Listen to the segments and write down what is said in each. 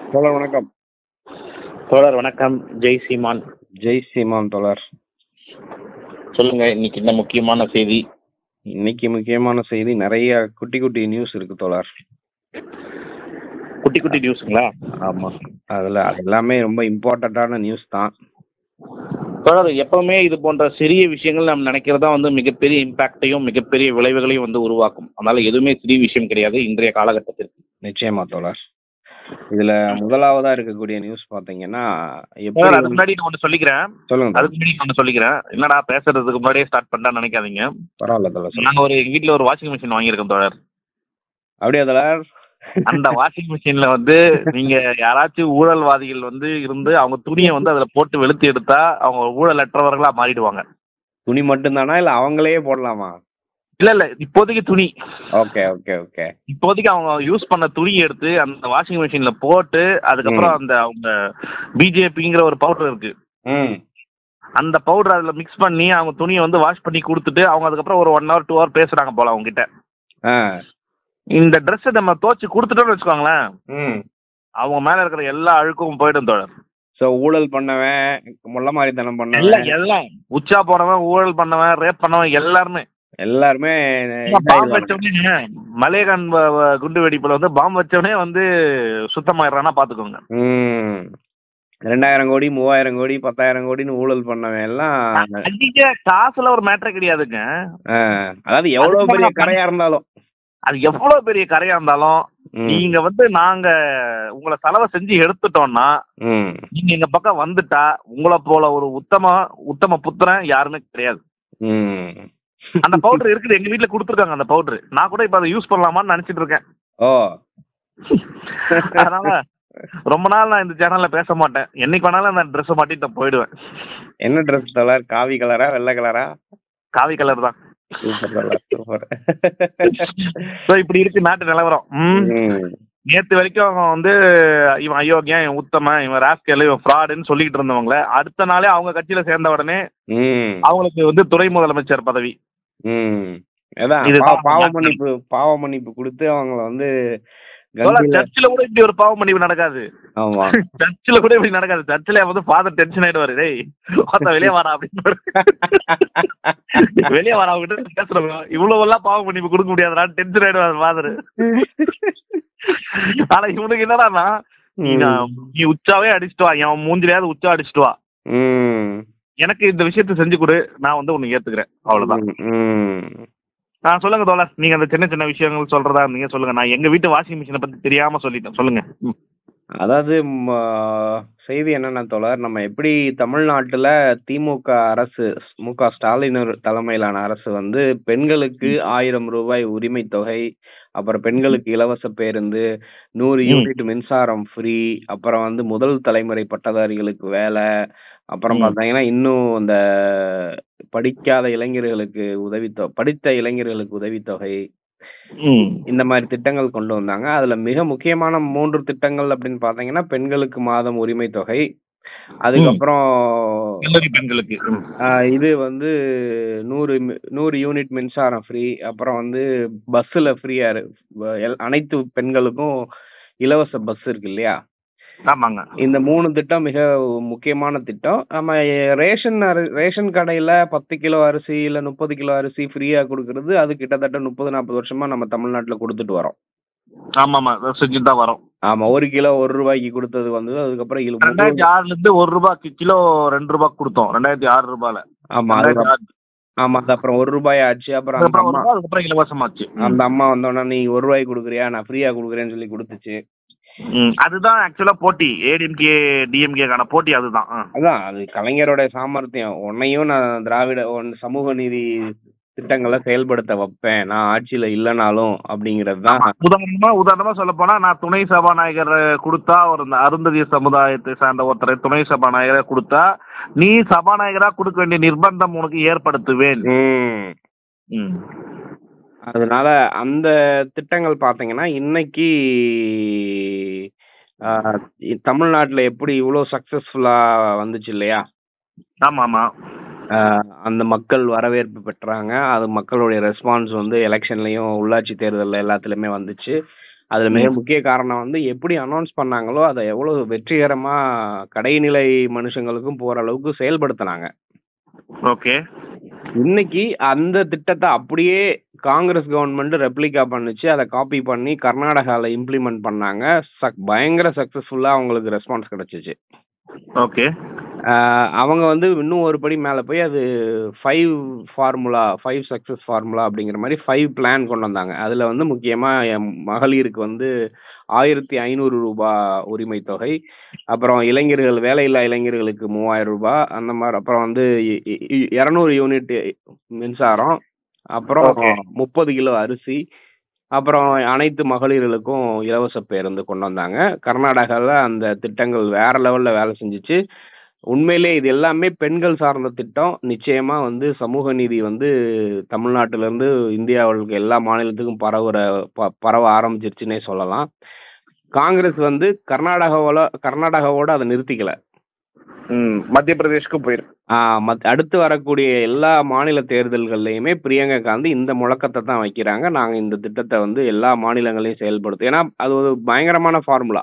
தோழர் வணக்கம் தோழர் வணக்கம் ஜெய் சீமான் ஜெய் சீமான் தோழர் சொல்லுங்க இன்னைக்கு என்ன முக்கியமான செய்தி இன்னைக்கு முக்கியமான செய்தி நிறைய குட்டி குட்டி நியூஸ் இருக்கு தோழர் குட்டி குட்டி நியூஸுங்களா ஆமா அதுல அது எல்லாமே ரொம்ப இம்பார்ட்டண்ட்டான நியூஸ் தான் தோழர் எப்பவுமே இது போன்ற சிறிய விஷயங்கள் நம்ம நினைக்கிறதா வந்து மிகப்பெரிய இம்பாக்டையும் மிகப்பெரிய விளைவுகளையும் வந்து உருவாக்கும் அதனால எதுவுமே சிறிய விஷயம் கிடையாது இன்றைய காலகட்டத்திற்கு நிச்சயமா தோழர் இதுல முதலாவதா இருக்கக்கூடிய நியூஸ் பாத்தீங்கன்னா தோழர் அதுக்கு எப்படி முன்னாடி நான் ஒன்று சொல்லிக்கிறேன் சொல்லுங்க தோழர். அதுக்கு முன்னாடி ஒன்று சொல்லிக்கிறேன் என்னடா பேசுறதுக்கு முன்னாடியே ஸ்டார்ட் பண்ணா நினைக்காதீங்க பரவாயில்ல தோழர் சொல்லுங்க. நாங்க ஒரு எங்க வீட்ல ஒரு வாஷிங் மிஷின் வாங்கியிருக்கோம் தோழர் அப்படியா தோழர் அந்த வாஷிங் மிஷின்ல வந்து நீங்க யாராச்சும் ஊழல்வாதிகள் வந்து இருந்து அவங்க துணியை வந்து அதுல போட்டு வெளுத்து எடுத்தா அவங்க ஊழலற்றவர்களா மாறிடுவாங்க துணி மட்டும்தானா இல்ல அவங்களே போடலாமா இல்ல இல்ல இப்போதைக்கு துணி ஓகே ஓகே ஓகே இப்போதைக்கு அவங்க யூஸ் பண்ண துணியை எடுத்து அந்த வாஷிங் மிஷின்ல போட்டு அதுக்கப்புறம் அந்த அவங்க பிஜேபிங்கிற ஒரு பவுடர் இருக்கு ம் அந்த பவுடர் அதுல மிக்ஸ் பண்ணி அவங்க துணியை வந்து வாஷ் பண்ணி கொடுத்துட்டு அவங்க அதுக்கப்புறம் ஒரு ஒன் ஹவர் டூ ஹவர் பேசுறாங்க போல அவங்க கிட்ட ஆ இந்த ட்ரெஸ் நம்ம துவச்சு கொடுத்துட்டோம்னு வச்சுக்கோங்களேன் ம் அவங்க மேல இருக்கிற எல்லா அழுக்கும் போயிடும் தோழர் சோ ஊழல் பண்ணவன் முள்ள மாதிரித்தனம் எல்லாம் பண்ணவன் எல்லாம் உச்சா போனவன் ஊழல் பண்ணவன் ரேப் பண்ணவன் எல்லாருமே எல்லாருமே பாம்பு வச்சவனே மலேகான் வ- வ- குண்டு வெடிப்புல வந்து பாம்பு வச்சவனே வந்து சுத்தமாயிடுறானா பாத்துக்கோங்க ம் ரெண்டாயிரம் கோடி மூவாயிரம் கோடி பத்தாயிரம் கோடின்னு ஊழல் பண்ணவன் எல்லாம் அதிக காசுல ஒரு மேட்டர் கிடையாதுங்க ஆ, அதாவது எவ்வளவு பெரிய கரையா இருந்தாலும் அது எவ்வளவு பெரிய கரையா இருந்தாலும் ம், நீங்க வந்து நாங்க உங்களை செலவை செஞ்சு எடுத்துட்டோம்னா ம், நீங்க எங்க பக்கம் வந்துட்டா உங்களை போல ஒரு உத்தம உத்தம புத்திரன் யாருமே கிடையாது ம். அந்த பவுடர் இருக்குது எங்க வீட்ல கொடுத்துருக்காங்க அந்த பவுடர் நான் கூட இப்ப அதை யூஸ் பண்ணலாமான்னு நினைச்சிட்டு இருக்கேன் ஓ அதனால ரொம்ப நாள் நான் இந்த சேனல்ல பேச மாட்டேன் என்னைக்கு வேணாலும் அந்த ட்ரெஸ் மாட்டிட்டு நான் போயிடுவேன் என்ன ட்ரெஸ் கலர் காவி கலரா வெள்ளை கலரா காவி கலர் தான் சூப்பர் கலர் சூப்பர் ஸோ இப்படி இருக்கு நாட்டு நிலவரம் ம். ம், நேத்து வரைக்கும் அவன் வந்து இவன் அயோக்கியன் இவன் உத்தமன் இவன் ராஸ்கல் இவன் ஃப்ராடுன்னு சொல்லிக்கிட்டு இருந்தவங்கள அடுத்த நாளே அவங்க கட்சியில சேர்ந்த உடனே ம், அவங்களுக்கு வந்து துணை முதலமைச்சர் பதவி ம். அதான் இதுதான் பா- பாவ மன்னிப்பு பாவ மன்னிப்பு கொடுத்து அவங்கள வந்து கண்டில சர்ச்சில் கூட இப்படி ஒரு பாவம் மன்னிப்பு நடக்காது ஆமா சர்ச்சில் கூட இப்படி நடக்காது சர்ச்சில் வந்து ஃபாதர் டென்ஷன் ஆயிடுவாரு டேய் ஒருத்தன் வெளியே வாடா அப்படின்னு வெளியே வாடா அவங்ககிட்ட பேசுறவங்க இவ்வளவு எல்லாம் பாவம் மன்னிப்பு கொடுக்க முடியாதுடா டென்ஷன் ஆயிடுவாரு ஃபாதர் ஆனா இவனுக்கு என்னடான்னா நீ நான் நீ உச்சாவே அடிச்சிட்டு வா என் மூஞ்சிலையாவது உச்சா அடிச்சிட்டு வா ம், எனக்கு இந்த விஷயத்தை செஞ்சு கொடு நான் வந்து உன்னை ஏத்துக்கிறேன் அவ்வளவுதான் ம். ஆ சொல்லுங்க தோழர் நீங்க அந்த சின்ன சின்ன விஷயங்கள் சொல்றதா இருந்தீங்க சொல்லுங்க நான் எங்க வீட்டு வாஷிங் மிஷினை பத்தி தெரியாம சொல்லிட்டேன் சொல்லுங்க ம். அதாவது ம, செய்தி என்னன்னா தோழர் நம்ம எப்படி தமிழ்நாட்டுல திமுக அரசு மு க ஸ்டாலின் அவர் தலைமையிலான அரசு வந்து பெண்களுக்கு ஆயிரம் ரூபாய் உரிமை தொகை அப்புறம் பெண்களுக்கு இலவச பேருந்து நூறு ம். யூனிட் மின்சாரம் ஃப்ரீ அப்புறம் வந்து முதல் தலைமுறை பட்டதாரிகளுக்கு வேலை அப்புறம் ம். பாத்தீங்கன்னா இன்னும் இந்த படிக்காத இளைஞர்களுக்கு உதவித்தொ படித்த இளைஞர்களுக்கு உதவித்தொகை ம். இந்த மாதிரி திட்டங்கள் கொண்டு வந்தாங்க அதுல மிக முக்கியமான மூன்று திட்டங்கள் அப்படின்னு பாத்தீங்கன்னா பெண்களுக்கு மாதம் உரிமை தொகை அதுக்கப்புறம் கல்லூரி பெண்களுக்கு ம். ஆஹ், இது வந்து நூறு மி- நூறு யூனிட் மின்சாரம் ஃப்ரீ அப்புறம் வந்து பஸ்ஸுல ஃப்ரீயா அனைத்து பெண்களுக்கும் இலவச பஸ் இருக்கு இல்லையா ஆமாங்க இந்த மூணு திட்டம் மிக முக்கியமான திட்டம் நம்ம ரேஷன் அரி- ரேஷன் கடையில பத்து கிலோ அரிசி இல்ல முப்பது கிலோ அரிசி ஃப்ரீயா கொடுக்கறது அது கிட்டத்தட்ட முப்பது நாற்பது வருஷமா நம்ம தமிழ்நாட்டுல கொடுத்துட்டு வரோம் ஆமாமா செஞ்சுட்டு தான் வரோம் ஆமா ஒரு கிலோ ஒரு ரூபாய்க்கு கொடுத்தது வந்து அதுக்கப்புறம் இழு- ரெண்டாயிரத்தி ஆறுல இருந்து ஒரு ரூபாய்க்கு கிலோ ரெண்டு ரூபாய்க்கு கொடுத்தோம் ரெண்டாயிரத்தி ஆறு ரூபாயில ஆமா ரெண்டாயிரத்தி அதுக்கப்புறம் ஆறு. ஆமா அது அப்புறம் ஒரு ரூபாய் ஆச்சு அப்புறம் அந்த அதுக்கப்புறம் ஒரு அம்மா ரூபாய், அதுக்கப்புறம் இலவசமாச்சு அந்த அம்மா வந்தோடனே நீ ஒரு ரூபாய்க்கு கொடுக்குறியா நான் ஃப்ரீயா கொடுக்குறேன்னு சொல்லி கொடுத்துச்சு ம். அதுதான் ஆக்சுவலா போட்டி ஏடிஎம்கே டிஎம்கேக்கான போட்டி அதுதான் ஆ. அதான் அது கலைஞரோட சாமர்த்தியம் உன்னையும் நான் திராவிட உன் சமூக நீதி திட்டங்களை செயல்படுத்த வைப்பேன் நான் ஆட்சியில இல்லைனாலும் அப்படிங்கிறது தான் உதாரணமா உதாரணமா சொல்ல போனா நான் துணை சபாநாயகர் கொடுத்தா ஒரு இந்த அருந்ததிய சமுதாயத்தை சார்ந்த ஒருத்தரை துணை சபாநாயகரை கொடுத்தா நீ சபாநாயகரா கொடுக்க வேண்டிய நிர்பந்தம் உனக்கு ஏற்படுத்துவேன் ம். ம். அதனால அந்த திட்டங்கள் பாத்தீங்கன்னா இன்னைக்கு ஆஹ், தமிழ்நாட்டுல எப்படி இவ்வளவு சக்சஸ்ஃபுல்லா வந்துச்சு இல்லையா ஆமா ஆமா ஆஹ், அந்த மக்கள் வரவேற்பு பெற்றாங்க அது மக்களுடைய ரெஸ்பான்ஸ் வந்து எலெக்ஷன்லயும் உள்ளாட்சி தேர்தல்ல எல்லாத்துலயுமே வந்துச்சு அதுல மிக முக்கிய காரணம் வந்து எப்படி அனௌன்ஸ் பண்ணாங்களோ அதை எவ்வளவு வெற்றிகரமா கடைநிலை மனுஷங்களுக்கும் போற அளவுக்கு செயல்படுத்தினாங்க ஓகே இன்னைக்கு அந்த திட்டத்தை அப்படியே காங்கிரஸ் கவர்மெண்ட் ரெப்ளிகா பண்ணுச்சு அதை காப்பி பண்ணி கர்நாடகால இம்ப்ளிமெண்ட் பண்ணாங்க சக்- பயங்கர சக்சஸ்ஃபுல்லா அவங்களுக்கு ரெஸ்பான்ஸ் கிடைச்சிச்சு ஓகே ஆஹ் அவங்க வந்து இன்னும் ஒரு படி மேல போய் அது five formula five success formula அப்படிங்கிற மாதிரி ஃபைவ் பிளான் கொண்டு வந்தாங்க அதுல வந்து முக்கியமா என் மகளிருக்கு வந்து ஆயிரத்தி ஐநூறு ரூபாய் உரிமை தொகை அப்புறம் இளைஞர்கள் வேலையில்லா இளைஞர்களுக்கு மூவாயிரம் ரூபாய் அந்த மாதிரி அப்புறம் வந்து இரநூறு யூனிட் மின்சாரம் அப்புறம் Okay. முப்பது கிலோ அரிசி அப்புறம் அனைத்து மகளிர்களுக்கும் இலவச பேருந்து கொண்டு வந்தாங்க கர்நாடகாவில் அந்த திட்டங்கள் வேற லெவல்ல வேலை செஞ்சுச்சு உண்மையிலே இது எல்லாமே பெண்கள் சார்ந்த திட்டம் நிச்சயமா வந்து சமூக நீதி வந்து தமிழ்நாட்டில இருந்து இந்தியாவுக்கு எல்லா மாநிலத்துக்கும் பரவுற ப- பரவ ஆரம்பிச்சிருச்சுன்னே சொல்லலாம் காங்கிரஸ் வந்து கர்நாடகாவோட கர்நாடகாவோட அதை நிறுத்திக்கல ம் மத்திய பிரதேஷ்க்கு போயிருக்கு ஆஹ் மத்- அடுத்து வரக்கூடிய எல்லா மாநில தேர்தல்கள்லயுமே பிரியங்கா காந்தி இந்த முழக்கத்தை தான் வைக்கிறாங்க நாங்க இந்த திட்டத்தை வந்து எல்லா மாநிலங்களையும் செயல்படுத்தும் ஏன்னா அது ஒரு பயங்கரமான ஃபார்முலா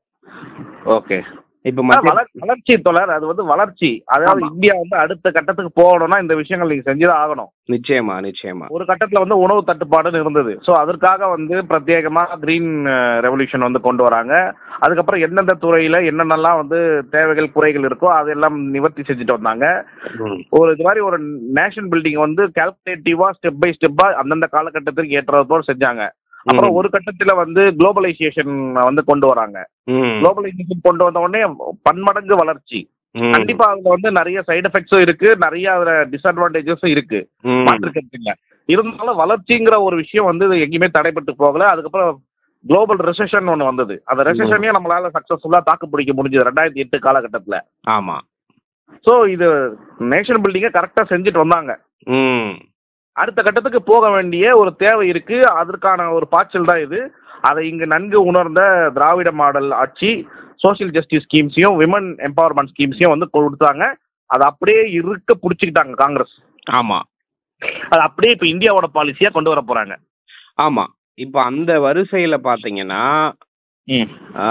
ஓகே இப்ப மத்திய வளர்ச்சி தொடர் அது வந்து வளர்ச்சி அதாவது ஆமா. இந்தியா வந்து அடுத்த கட்டத்துக்கு போகணும்னா இந்த விஷயங்கள் நீங்க செஞ்சுதான் ஆகணும் நிச்சயமா நிச்சயமா ஒரு கட்டத்துல வந்து உணவு தட்டுப்பாடுன்னு இருந்தது ஸோ அதற்காக வந்து பிரத்யேகமா கிரீன் ரெவல்யூஷன் வந்து கொண்டு வராங்க அதுக்கப்புறம் எந்தெந்த துறையில என்னென்னலாம் வந்து தேவைகள் குறைகள் இருக்கோ அதெல்லாம் நிவர்த்தி செஞ்சுட்டு வந்தாங்க ம். ஒரு இது மாதிரி ஒரு நேஷன் பில்டிங் வந்து கால்குலேட்டிவா ஸ்டெப் பை ஸ்டெப்பா அந்தந்த காலகட்டத்திற்கு ஏற்றது போல செஞ்சாங்க அப்புறம் ஒரு கட்டத்துல வந்து குளோபலைசேஷன் வந்து கொண்டு வராங்க ம். குளோபலைசேஷன் கொண்டு வந்த உடனே பன்மடங்கு வளர்ச்சி ம். கண்டிப்பா அதுல வந்து நிறைய சைடு எஃபெக்ட்ஸும் இருக்கு நிறைய அதுல டிஸ்அட்வான்டேஜஸும் இருக்கு ம். மாற்றுக்கருத்துங்க இருந்தாலும் வளர்ச்சிங்கிற ஒரு விஷயம் வந்து இது எங்கேயுமே தடைப்பட்டு போகல அதுக்கப்புறம் குளோபல் ரெசெஷன் ஒன்று வந்தது அந்த ரெசெஷனையும் நம்மளால சக்சஸ்ஃபுல்லா தாக்கு பிடிக்க முடிஞ்சது ரெண்டாயிரத்தி எட்டு காலகட்டத்துல ஆமா ஸோ இது நேஷன் பில்டிங்கை கரெக்டா செஞ்சுட்டு வந்தாங்க ம். அடுத்த கட்டத்துக்கு போக வேண்டிய ஒரு தேவை இருக்கு அதற்கான ஒரு பாய்ச்சல் தான் இது அதை இங்கு நன்கு உணர்ந்த திராவிட மாடல் ஆட்சி சோஷியல் ஜஸ்டிஸ் ஸ்கீம்ஸையும் விமன் எம்பவர்மெண்ட் ஸ்கீம்ஸையும் வந்து கொடுத்தாங்க அதை அப்படியே இருக்க பிடிச்சிக்கிட்டாங்க காங்கிரஸ் ஆமா அது அப்படியே இப்போ இந்தியாவோட பாலிசியா கொண்டு வர போறாங்க ஆமா இப்ப அந்த வரிசையில பாத்தீங்கன்னா ம்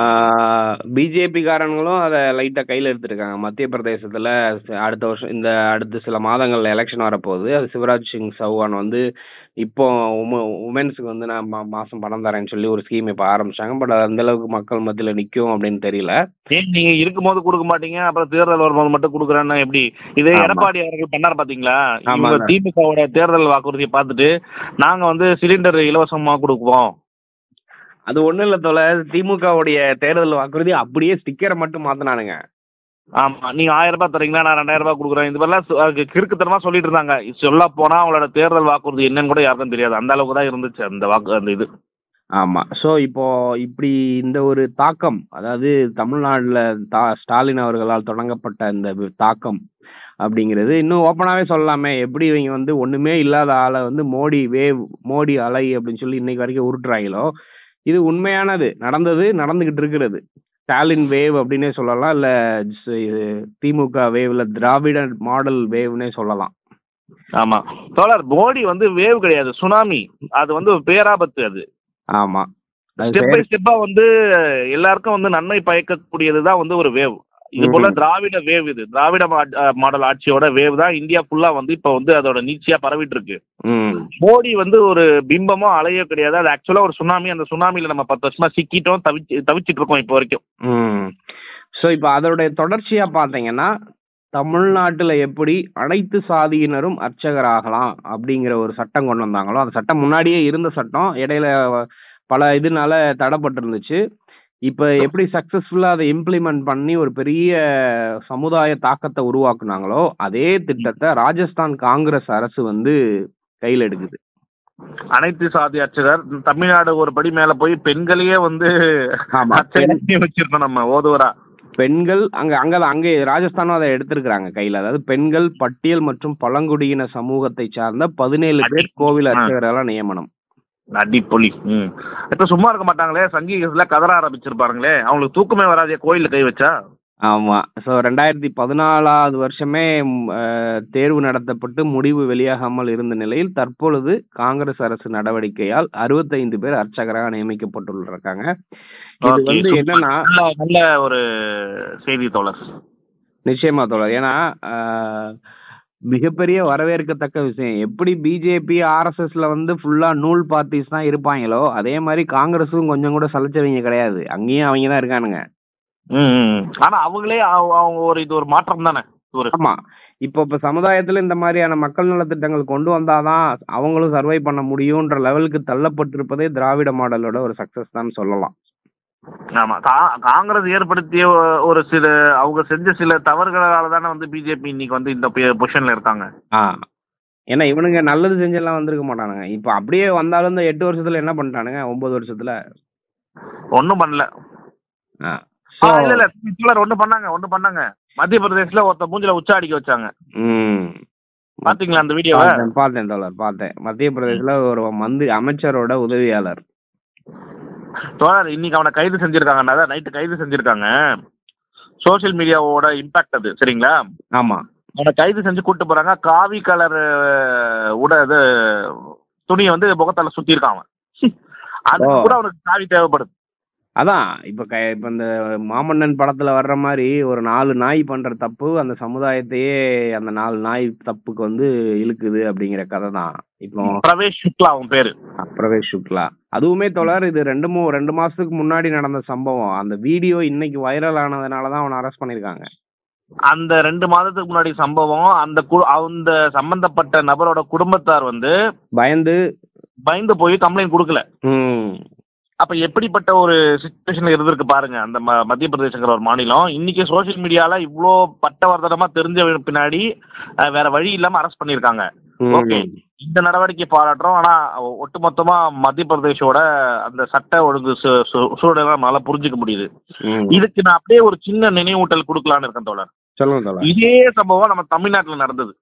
பிஜேபி காரங்களும் அதை லைட்டா கையில எடுத்திருக்காங்க மத்திய பிரதேசத்துல ச- அடுத்த வருஷம் இந்த அடுத்த சில மாதங்கள்ல எலெக்ஷன் வரப்போகுது அது சிவராஜ் சிங் சௌஹான் வந்து இப்போ உமன்ஸுக்கு வந்து நான் மா- மாசம் பணம் தரேன்னு சொல்லி ஒரு ஸ்கீம் இப்ப ஆரம்பிச்சாங்க பட் அது அந்த அளவுக்கு மக்கள் மத்தியில நிக்கும் அப்படின்னு தெரியல ஏன் நீங்க இருக்கும்போது கொடுக்க மாட்டீங்க அப்புறம் தேர்தல் வரும்போது மட்டும் கொடுக்குறேன்னா எப்படி இதே ஆமா. எடப்பாடி அவர்கள் பண்ணார் பாத்தீங்களா ஆமாங்க. இவங்க திமுகவோட தேர்தல் வாக்குறுதியை பார்த்துட்டு நாங்க வந்து சிலிண்டர் இலவசமா கொடுப்போம் அது ஒண்ணும் இல்ல தோல திமுகவுடைய தேர்தல் வாக்குறுதி அப்படியே ஸ்டிக்கரை மட்டும் மாத்தினானுங்க ஆமா நீங்க ஆயிரம் ரூபாய் தரீங்களா நான் ரெண்டாயிரம் ரூபாய் கொடுக்குறேன் இது மாதிரிலாம் சு- அதுக்கு கிறுக்குத்தனமா சொல்லிட்டு இருந்தாங்க சொல்ல போனா அவங்களோட தேர்தல் வாக்குறுதி என்னன்னு கூட யாருக்கும் தெரியாது அந்த அளவுக்கு தான் இருந்துச்சு அந்த வாக்கு அந்த இது ஆமா சோ இப்போ இப்படி இந்த ஒரு தாக்கம் அதாவது தமிழ்நாட்டுல தா- ஸ்டாலின் அவர்களால் தொடங்கப்பட்ட இந்த வி- தாக்கம் அப்படிங்கிறது இன்னும் ஓப்பனாவே சொல்லலாமே எப்படி இவங்க வந்து ஒண்ணுமே இல்லாத ஆளை வந்து மோடி வேவ் மோடி அலை அப்படின்னு சொல்லி இன்னைக்கு வரைக்கும் உருட்டுறாங்களோ இது உண்மையானது நடந்தது நடந்துகிட்டு இருக்கிறது ஸ்டாலின் வேவ் அப்படின்னே சொல்லலாம் இல்ல ஜ- இது திமுக வேவ் இல்ல திராவிட மாடல் வேவ்னே சொல்லலாம் ஆமா தோழர் மோடி வந்து வேவ் கிடையாது சுனாமி அது வந்து ஒரு பேராபத்து அது ஆமா அது ஸ்டெப் பை செயல்- ஸ்டெப்பா வந்து எல்லாருக்கும் வந்து நன்மை பயக்கக்கூடியதுதான் வந்து ஒரு வேவ் இது போல ம். திராவிட வேவ் இது திராவிட மா- அஹ் மாடல் ஆட்சியோட வேவ் தான் இந்தியா ஃபுல்லா வந்து இப்ப வந்து அதோட நீட்சியா பரவிட்டு இருக்கு ம் மோடி வந்து ஒரு பிம்பமோ அலையோ கிடையாது அது ஆக்சுவலா ஒரு சுனாமி அந்த சுனாமில நம்ம பத்து வருஷமா சிக்கிட்டோம் தவிச்சு தவிச்சிட்டு இருக்கோம் இப்போ வரைக்கும் ம் ஸோ இப்போ அதோடைய தொடர்ச்சியா பார்த்தீங்கன்னா தமிழ்நாட்டுல எப்படி அனைத்து சாதியினரும் அர்ச்சகராகலாம் அப்படிங்கிற ஒரு சட்டம் கொண்டு வந்தாங்களோ அந்த சட்டம் முன்னாடியே இருந்த சட்டம் இடையில பல இதனால தடைப்பட்டிருந்துச்சு இப்ப எப்படி சக்சஸ்ஃபுல்லா அதை இம்ப்ளிமெண்ட் பண்ணி ஒரு பெரிய சமுதாய தாக்கத்தை உருவாக்குனாங்களோ அதே திட்டத்தை ராஜஸ்தான் காங்கிரஸ் அரசு வந்து கையில் எடுக்குது அனைத்து சாதி அர்ச்சகர் தமிழ்நாடு ஒரு படி மேல போய் பெண்களையே வந்து ஆமா. அர்ச்சகராக்கி வச்சிருக்கோம் நம்ம ஓதுவரா பெண்கள் அங்க அங்க அங்கே ராஜஸ்தானும் அதை எடுத்திருக்கிறாங்க கையில அதாவது பெண்கள் பட்டியல் மற்றும் பழங்குடியின சமூகத்தை சார்ந்த பதினேழு பேர் கோவில் ஆ. அர்ச்சகர்களாக நியமனம் அடிப்பொலி ம் இப்ப சும்மா இருக்க மாட்டாங்களே சங்கீதத்துல கதற ஆரம்பிச்சிருப்பாருங்களே அவங்களுக்கு தூக்கமே வராதே கோயில்ல கை வச்சா ஆமா சோ ரெண்டாயிரத்தி பதினாலாவது வருஷமே ம், அஹ், தேர்வு நடத்தப்பட்டு முடிவு வெளியாகாமல் இருந்த நிலையில் தற்பொழுது காங்கிரஸ் அரசு நடவடிக்கையால் அறுபத்தைந்து பேர் அர்ச்சகராக நியமிக்கப்பட்டுள்ளாங்க இது Okay, வந்து super. என்னன்னா நல்ல நல்ல ஒரு செய்தி தோழர் நிச்சயமா தோழர் ஏன்னா ஆஹ், மிகப்பெரிய வரவேற்கத்தக்க விஷயம் எப்படி பிஜேபி ஆர்எஸ்எஸ்ல வந்து ஃபுல்லா நூல் பார்ட்டிஸ் தான் இருப்பாங்களோ அதே மாதிரி காங்கிரஸும் கொஞ்சம் கூட சலைச்சவங்க கிடையாது அங்கேயும் அவங்க தான் இருக்கானுங்க ம், ம். ஆனா அவங்களே அவ- அவங்க ஒரு இது ஒரு மாற்றம் தானே ஒரு ஆமா இப்போ இப்ப சமுதாயத்துல இந்த மாதிரியான மக்கள் நலத்திட்டங்கள் கொண்டு வந்தாதான் அவங்களும் சர்வை பண்ண முடியும்ன்ற லெவலுக்கு தள்ளப்பட்டிருப்பதே திராவிட மாடலோட ஒரு சக்சஸ் தான் சொல்லலாம் ஆமா கா- காங்கிரஸ் ஏற்படுத்திய ஒ- ஒரு சில அவங்க செஞ்ச சில தவறுகளால தானே வந்து பிஜேபி இன்னைக்கு வந்து இந்த பொசிஷன்ல இருக்காங்க ஆ ஏன்னா இவனுங்க நல்லது செஞ்செல்லாம் வந்திருக்க மாட்டானுங்க இப்ப அப்படியே வந்தாலும் இந்த எட்டு வருஷத்துல என்ன பண்ணிட்டானுங்க ஒன்பது வருஷத்துல ஒண்ணும் பண்ணல ஆ. ஆ, So- இல்ல இல்ல சிலர் ஒண்ணு பண்ணாங்க ஒண்ணு பண்ணாங்க மத்திய பிரதேஷ்ல ஒருத்த மூஞ்சில உச்சா அடிக்க வச்சாங்க ம். பாத்தீங்களா அந்த வீடியோவை பார்த்தேன் பார்த்தேன் தோழர் பார்த்தேன் மத்திய பிரதேசல ஒரு மந்திரி அமைச்சரோட உதவியாளர் தோழர் இன்னைக்கு அவனை கைது செஞ்சிருக்காங்க அதான் நைட்டு கைது செஞ்சிருக்காங்க சோஷியல் மீடியாவோட இம்பாக்ட் அது சரிங்களா ஆமா அவனை கைது செஞ்சு கூட்டு போறாங்க காவி கலர் உட இது துணியை வந்து முகத்தால சுத்தி இருக்கான் அவன் அதுக்கு ஓ. கூட அவனுக்கு காவி தேவைப்படுது அதான் இப்ப க இப்ப இந்த மாமன்னன் படத்துல வர்ற மாதிரி ஒரு நாலு நாய் பண்ற தப்பு அந்த சமுதாயத்தையே அந்த நாலு நாய் தப்புக்கு வந்து இழுக்குது அப்படிங்கிற கதை தான் இப்போ பிரவேஷ் சுக்லா அவன் பேரு பிரவேஷ் சுக்லா அதுவுமே தொடர் இது ரெண்டு மூ ரெண்டு மாசத்துக்கு முன்னாடி நடந்த சம்பவம் அந்த வீடியோ இன்னைக்கு வைரல் ஆனதுனால தான் அவனை அரெஸ்ட் பண்ணிருக்காங்க அந்த ரெண்டு மாதத்துக்கு முன்னாடி சம்பவம் அந்த கு- அந்த சம்பந்தப்பட்ட நபரோட குடும்பத்தார் வந்து பயந்து பயந்து போய் கம்ப்ளைண்ட் கொடுக்கல ம் அப்ப எப்படிப்பட்ட ஒரு சுச்சுவேஷன்ல இருந்திருக்கு பாருங்க அந்த ம- மத்திய பிரதேசங்கிற ஒரு மாநிலம் இன்னைக்கு சோஷியல் மீடியால இவ்வளோ பட்டவர்த்தனமா தெரிஞ்ச பின்னாடி அஹ், வேற வழி இல்லாம அரெஸ்ட் பண்ணிருக்காங்க ம். ஓகே இந்த நடவடிக்கை பாராட்டுறோம் ஆனா ஒ- ஒட்டுமொத்தமா மத்திய பிரதேஷோட அந்த சட்ட ஒழுங்கு சு- சு- சூழலை நம்மளால புரிஞ்சுக்க முடியுது ம். இதுக்கு நான் அப்படியே ஒரு சின்ன நினைவூட்டல் கொடுக்கலான்னு இருக்கேன் தோழர் சொல்லுங்க தோழர் இதே சம்பவம் நம்ம தமிழ்நாட்டுல நடந்தது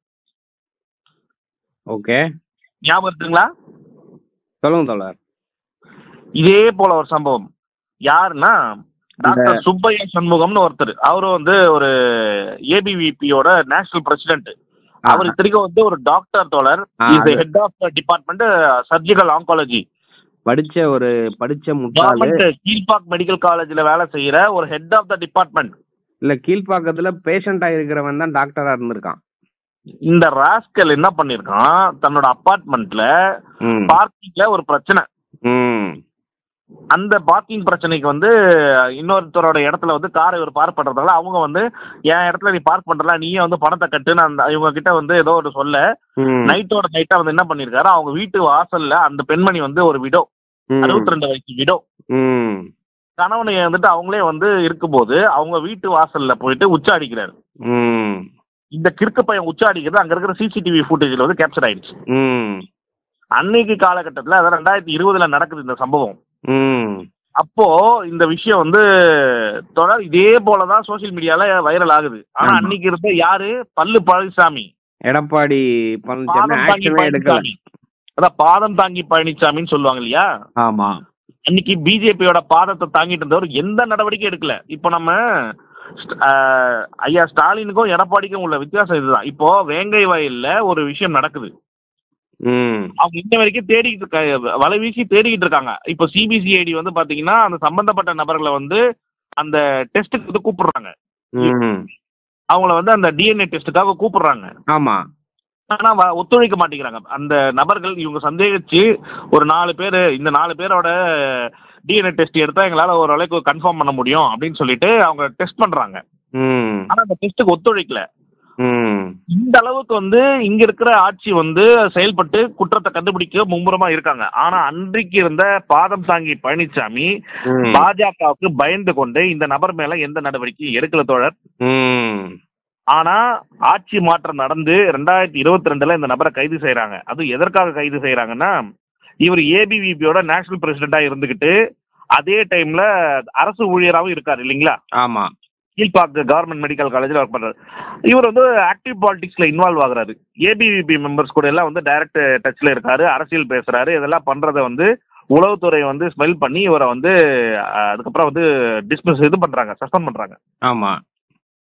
ஓகே ஞாபகம் இருக்குங்களா சொல்லுங்க தோழர் இதே போல ஒரு சம்பவம் யாருன்னா டாக்டர் சுப்பையா சண்முகம்னு ஒருத்தர் அவரும் வந்து ஒரு ஏபிவிபியோட நேஷனல் பிரசிடென்ட் அவர் இத்தனைக்கும் வந்து ஒரு டாக்டர் தோழர் ஆ, இஸ் அது- head of department surgical oncology படிச்ச ஒரு படிச்ச முட்டாளு கவர்மெண்ட் கீழ்பாக் மெடிக்கல் காலேஜ்ல வேலை செய்யற ஒரு ஹெட் ஆஃப் த டிபார்ட்மெண்ட் இல்ல கீழ்ப்பாக்கத்துல பேஷண்டா இருக்கிறவன் தான் டாக்டரா இருந்திருக்கான் இந்த ராஸ்கல் என்ன பண்ணிருக்கான் தன்னோட அபார்ட்மெண்ட்ல ம். பார்க்கிங்ல ஒரு பிரச்சனை ம். அந்த பார்க்கிங் பிரச்சனைக்கு வந்து இன்னொருத்தரோட இடத்துல வந்து காரை இவர் பார்க் பண்றதால அவங்க வந்து என் இடத்துல நீ பார்க் பண்றல நீயே வந்து பணத்தை கட்டுன்னு அந்த இவங்க கிட்ட வந்து ஏதோ ஒரு சொல்ல ம். நைட்டோட நைட்டா வந்து என்ன பண்ணிருக்காரு அவங்க வீட்டு வாசல்ல அந்த பெண்மணி வந்து ஒரு விடோ ம். அறுபத்தி ரெண்டு வயசு விடோ ம். கணவனை வந்துட்டு அவங்களே வந்து இருக்கும்போது அவங்க வீட்டு வாசல்ல போயிட்டு உச்ச அடிக்கிறாரு ம். இந்த கிறுக்கு பையன் உச்ச அடிக்கிறது அங்க இருக்கிற சிசிடிவி ஃபுட்டேஜ்ல வந்து கேப்சர் ஆயிடுச்சு ம். அன்னைக்கு காலகட்டத்தில் அதாவது ரெண்டாயிரத்தி இருபதுல நடக்குது இந்த சம்பவம் ம். அப்போ இந்த விஷயம் வந்து தொடர் இதே போலதான் சோஷியல் மீடியால வைரல் ஆகுது ஆனா ஆமா. அன்னைக்கு இருந்த யாரு பல்லு பழனிசாமி எடப்பாடி பழனிசாமி பாதம் தாங்கி ஆக்ஷனே எடுக்கல பழனிசாமி அதான் பாதம் தாங்கி பழனிசாமின்னு சொல்லுவாங்க இல்லையா ஆமா அன்னைக்கு பிஜேபியோட பாதத்தை தாங்கிட்டு இருந்தவர் எந்த நடவடிக்கை எடுக்கல இப்போ நம்ம ஆஹ், ஐயா ஸ்டாலினுக்கும் எடப்பாடிக்கும் உள்ள வித்தியாசம் இதுதான் இப்போ வேங்கை வயல்ல ஒரு விஷயம் நடக்குது ம். அவங்க இன்ன வரைக்கும் தேடிக்கிட்டு இருக்க வலை வீசி தேடிக்கிட்டு இருக்காங்க இப்போ சிபிசிஐடி வந்து பாத்தீங்கன்னா அந்த சம்பந்தப்பட்ட நபர்களை வந்து அந்த டெஸ்ட்டுக்கு வந்து கூப்பிடுறாங்க ம். அவங்கள வந்து அந்த டிஎன்ஏ டெஸ்ட்டுக்காக கூப்பிடுறாங்க ஆமா ஆனா வ- ஒத்துழைக்க மாட்டேங்கிறாங்க அந்த நபர்கள் இவங்க சந்தேகிச்சு ஒரு நாலு பேர் இந்த நாலு பேரோட டிஎன்ஏ டெஸ்ட் எடுத்தா எங்களால ஓரளவுக்கு கன்ஃபார்ம் பண்ண முடியும் அப்படின்னு சொல்லிட்டு அவங்க டெஸ்ட் பண்றாங்க ம். ஆனா அந்த டெஸ்ட்டுக்கு ஒத்துழைக்கல ம். இந்த அளவுக்கு வந்து இங்க இருக்கிற ஆட்சி வந்து செயல்பட்டு குற்றத்தை கண்டுபிடிக்க மும்முரமா இருக்காங்க ஆனா அன்றைக்கு இருந்த பாதம் தாங்கி பழனிசாமி ம். பாஜகவுக்கு பயந்து கொண்டு இந்த நபர் மேல எந்த நடவடிக்கையும் எடுக்கல தோழர் ம். ஆனா ஆட்சி மாற்றம் நடந்து ரெண்டாயிரத்தி இருபத்தி ரெண்டுல இந்த நபரை கைது செய்றாங்க அது எதற்காக கைது செய்றாங்கன்னா இவர் ஏபிவிபியோட நேஷனல் பிரசிடென்டா இருந்துகிட்டு அதே டைம்ல அரசு ஊழியராகவும் இருக்காரு இல்லைங்களா ஆமா கீழ்பாக்கு கவர்மெண்ட் மெடிக்கல் காலேஜில் ஒர்க் பண்றாரு இவர் வந்து ஆக்டிவ் பாலிடிக்ஸ்ல இன்வால்வ் ஆகுறாரு ஏபிவிபி மெம்பர்ஸ் கூட எல்லாம் வந்து டைரக்ட் டச்ல இருக்காரு அரசியல் பேசுறாரு இதெல்லாம் பண்றதை வந்து உளவுத்துறை வந்து ஸ்மெல் பண்ணி இவரை வந்து அஹ், அதுக்கப்புறம் வந்து டிஸ்மிஸ் இது பண்றாங்க சஸ்பெண்ட் பண்றாங்க ஆமா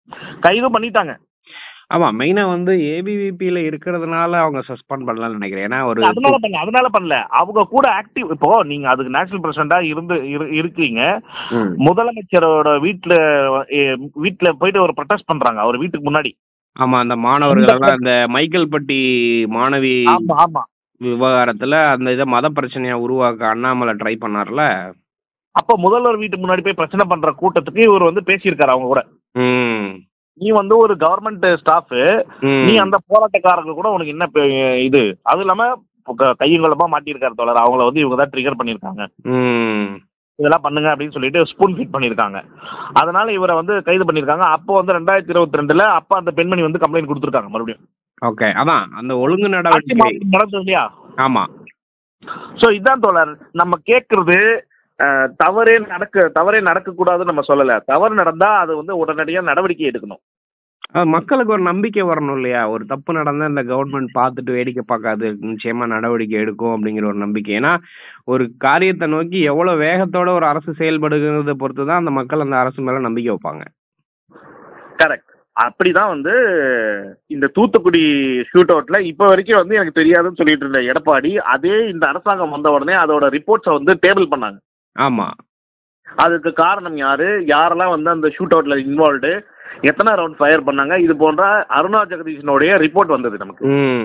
கைது பண்ணிட்டாங்க ஆமா மெயினா வந்து ஏபிவிபில இருக்கிறதுனால அவங்க சஸ்பெண்ட் பண்ணலாம்னு நினைக்கிறேன் ஏன்னா ஒரு அதனால பண்ணல அதனால பண்ணல அவங்க கூட ஆக்டிவ் இப்போ நீங்க அதுக்கு நேஷனல் பிரசிடண்டா இருந்து இரு- இருக்கீங்க ம். முதலமைச்சரோட வீட்டுல எ, வீட்டுல போயிட்டு ஒரு ப்ரொடெஸ்ட் பண்றாங்க அவர் வீட்டுக்கு முன்னாடி ஆமா அந்த மாணவர்கள் எல்லாம் இந்த மைக்கேல்பட்டி மாணவி ஆமா ஆமா விவகாரத்துல அந்த இதை மத பிரச்சனையா உருவாக்க அண்ணாமலை ட்ரை பண்ணார்ல அப்ப முதல்வர் வீட்டுக்கு முன்னாடி போய் பிரச்சனை பண்ற கூட்டத்துக்கு இவர் வந்து பேசியிருக்காரு அவங்க கூட ம் நீ வந்து ஒரு கவர்மெண்ட் ஸ்டாஃப் ம். நீ அந்த போராட்டக்காரங்க கூட உனக்கு என்ன பெ- இது அது இல்லாம க- கையுங்களமா மாட்டியிருக்காரு தோழர் அவங்கள வந்து இவங்க தான் ட்ரிகர் பண்ணியிருக்காங்க ம் இதெல்லாம் பண்ணுங்க அப்படின்னு சொல்லிட்டு ஸ்பூன் ஃபீட் பண்ணியிருக்காங்க அதனால இவரை வந்து கைது பண்ணியிருக்காங்க அப்போ வந்து ரெண்டாயிரத்தி இருபத்தி ரெண்டுல அப்ப அந்த பெண்மணி வந்து கம்ப்ளைண்ட் கொடுத்துருக்காங்க மறுபடியும் ஓகே அதான் அந்த ஒழுங்கு ஆட்சி நடவடிக்கை மாற்றம் நடந்தது இல்லையா ஆமா ஸோ இதான் தோழர் நம்ம கேட்கறது அஹ், தவறே நடக்க தவறே நடக்கக்கூடாதுன்னு நம்ம சொல்லல தவறு நடந்தா அது வந்து உடனடியாக நடவடிக்கை எடுக்கணும் அது மக்களுக்கு ஒரு நம்பிக்கை வரணும் இல்லையா ஒரு தப்பு நடந்தா இந்த கவர்மெண்ட் பார்த்துட்டு வேடிக்கை பார்க்காது நிச்சயமா நடவடிக்கை எடுக்கும் அப்படிங்கிற ஒரு நம்பிக்கை ஏன்னா ஒரு காரியத்தை நோக்கி எவ்வளவு வேகத்தோட ஒரு அரசு செயல்படுகிறத பொறுத்து தான் அந்த மக்கள் அந்த அரசு மேல நம்பிக்கை வைப்பாங்க கரெக்ட் அப்படிதான் வந்து இந்த தூத்துக்குடி ஷூட் அவுட்ல இப்போ வரைக்கும் வந்து எனக்கு தெரியாதுன்னு சொல்லிட்டு இருந்த எடப்பாடி அதே இந்த அரசாங்கம் வந்த உடனே அதோட ரிப்போர்ட்ஸை வந்து டேபிள் பண்ணாங்க ஆமா அதுக்கு காரணம் யாரு யாரெல்லாம் வந்து அந்த ஷூட் அவுட்ல இன்வால்வ்டு எத்தனை ரவுண்ட் ஃபயர் பண்ணாங்க இது போன்ற அருணா ஜெகதீஷனுடைய ரிப்போர்ட் வந்தது நமக்கு ம்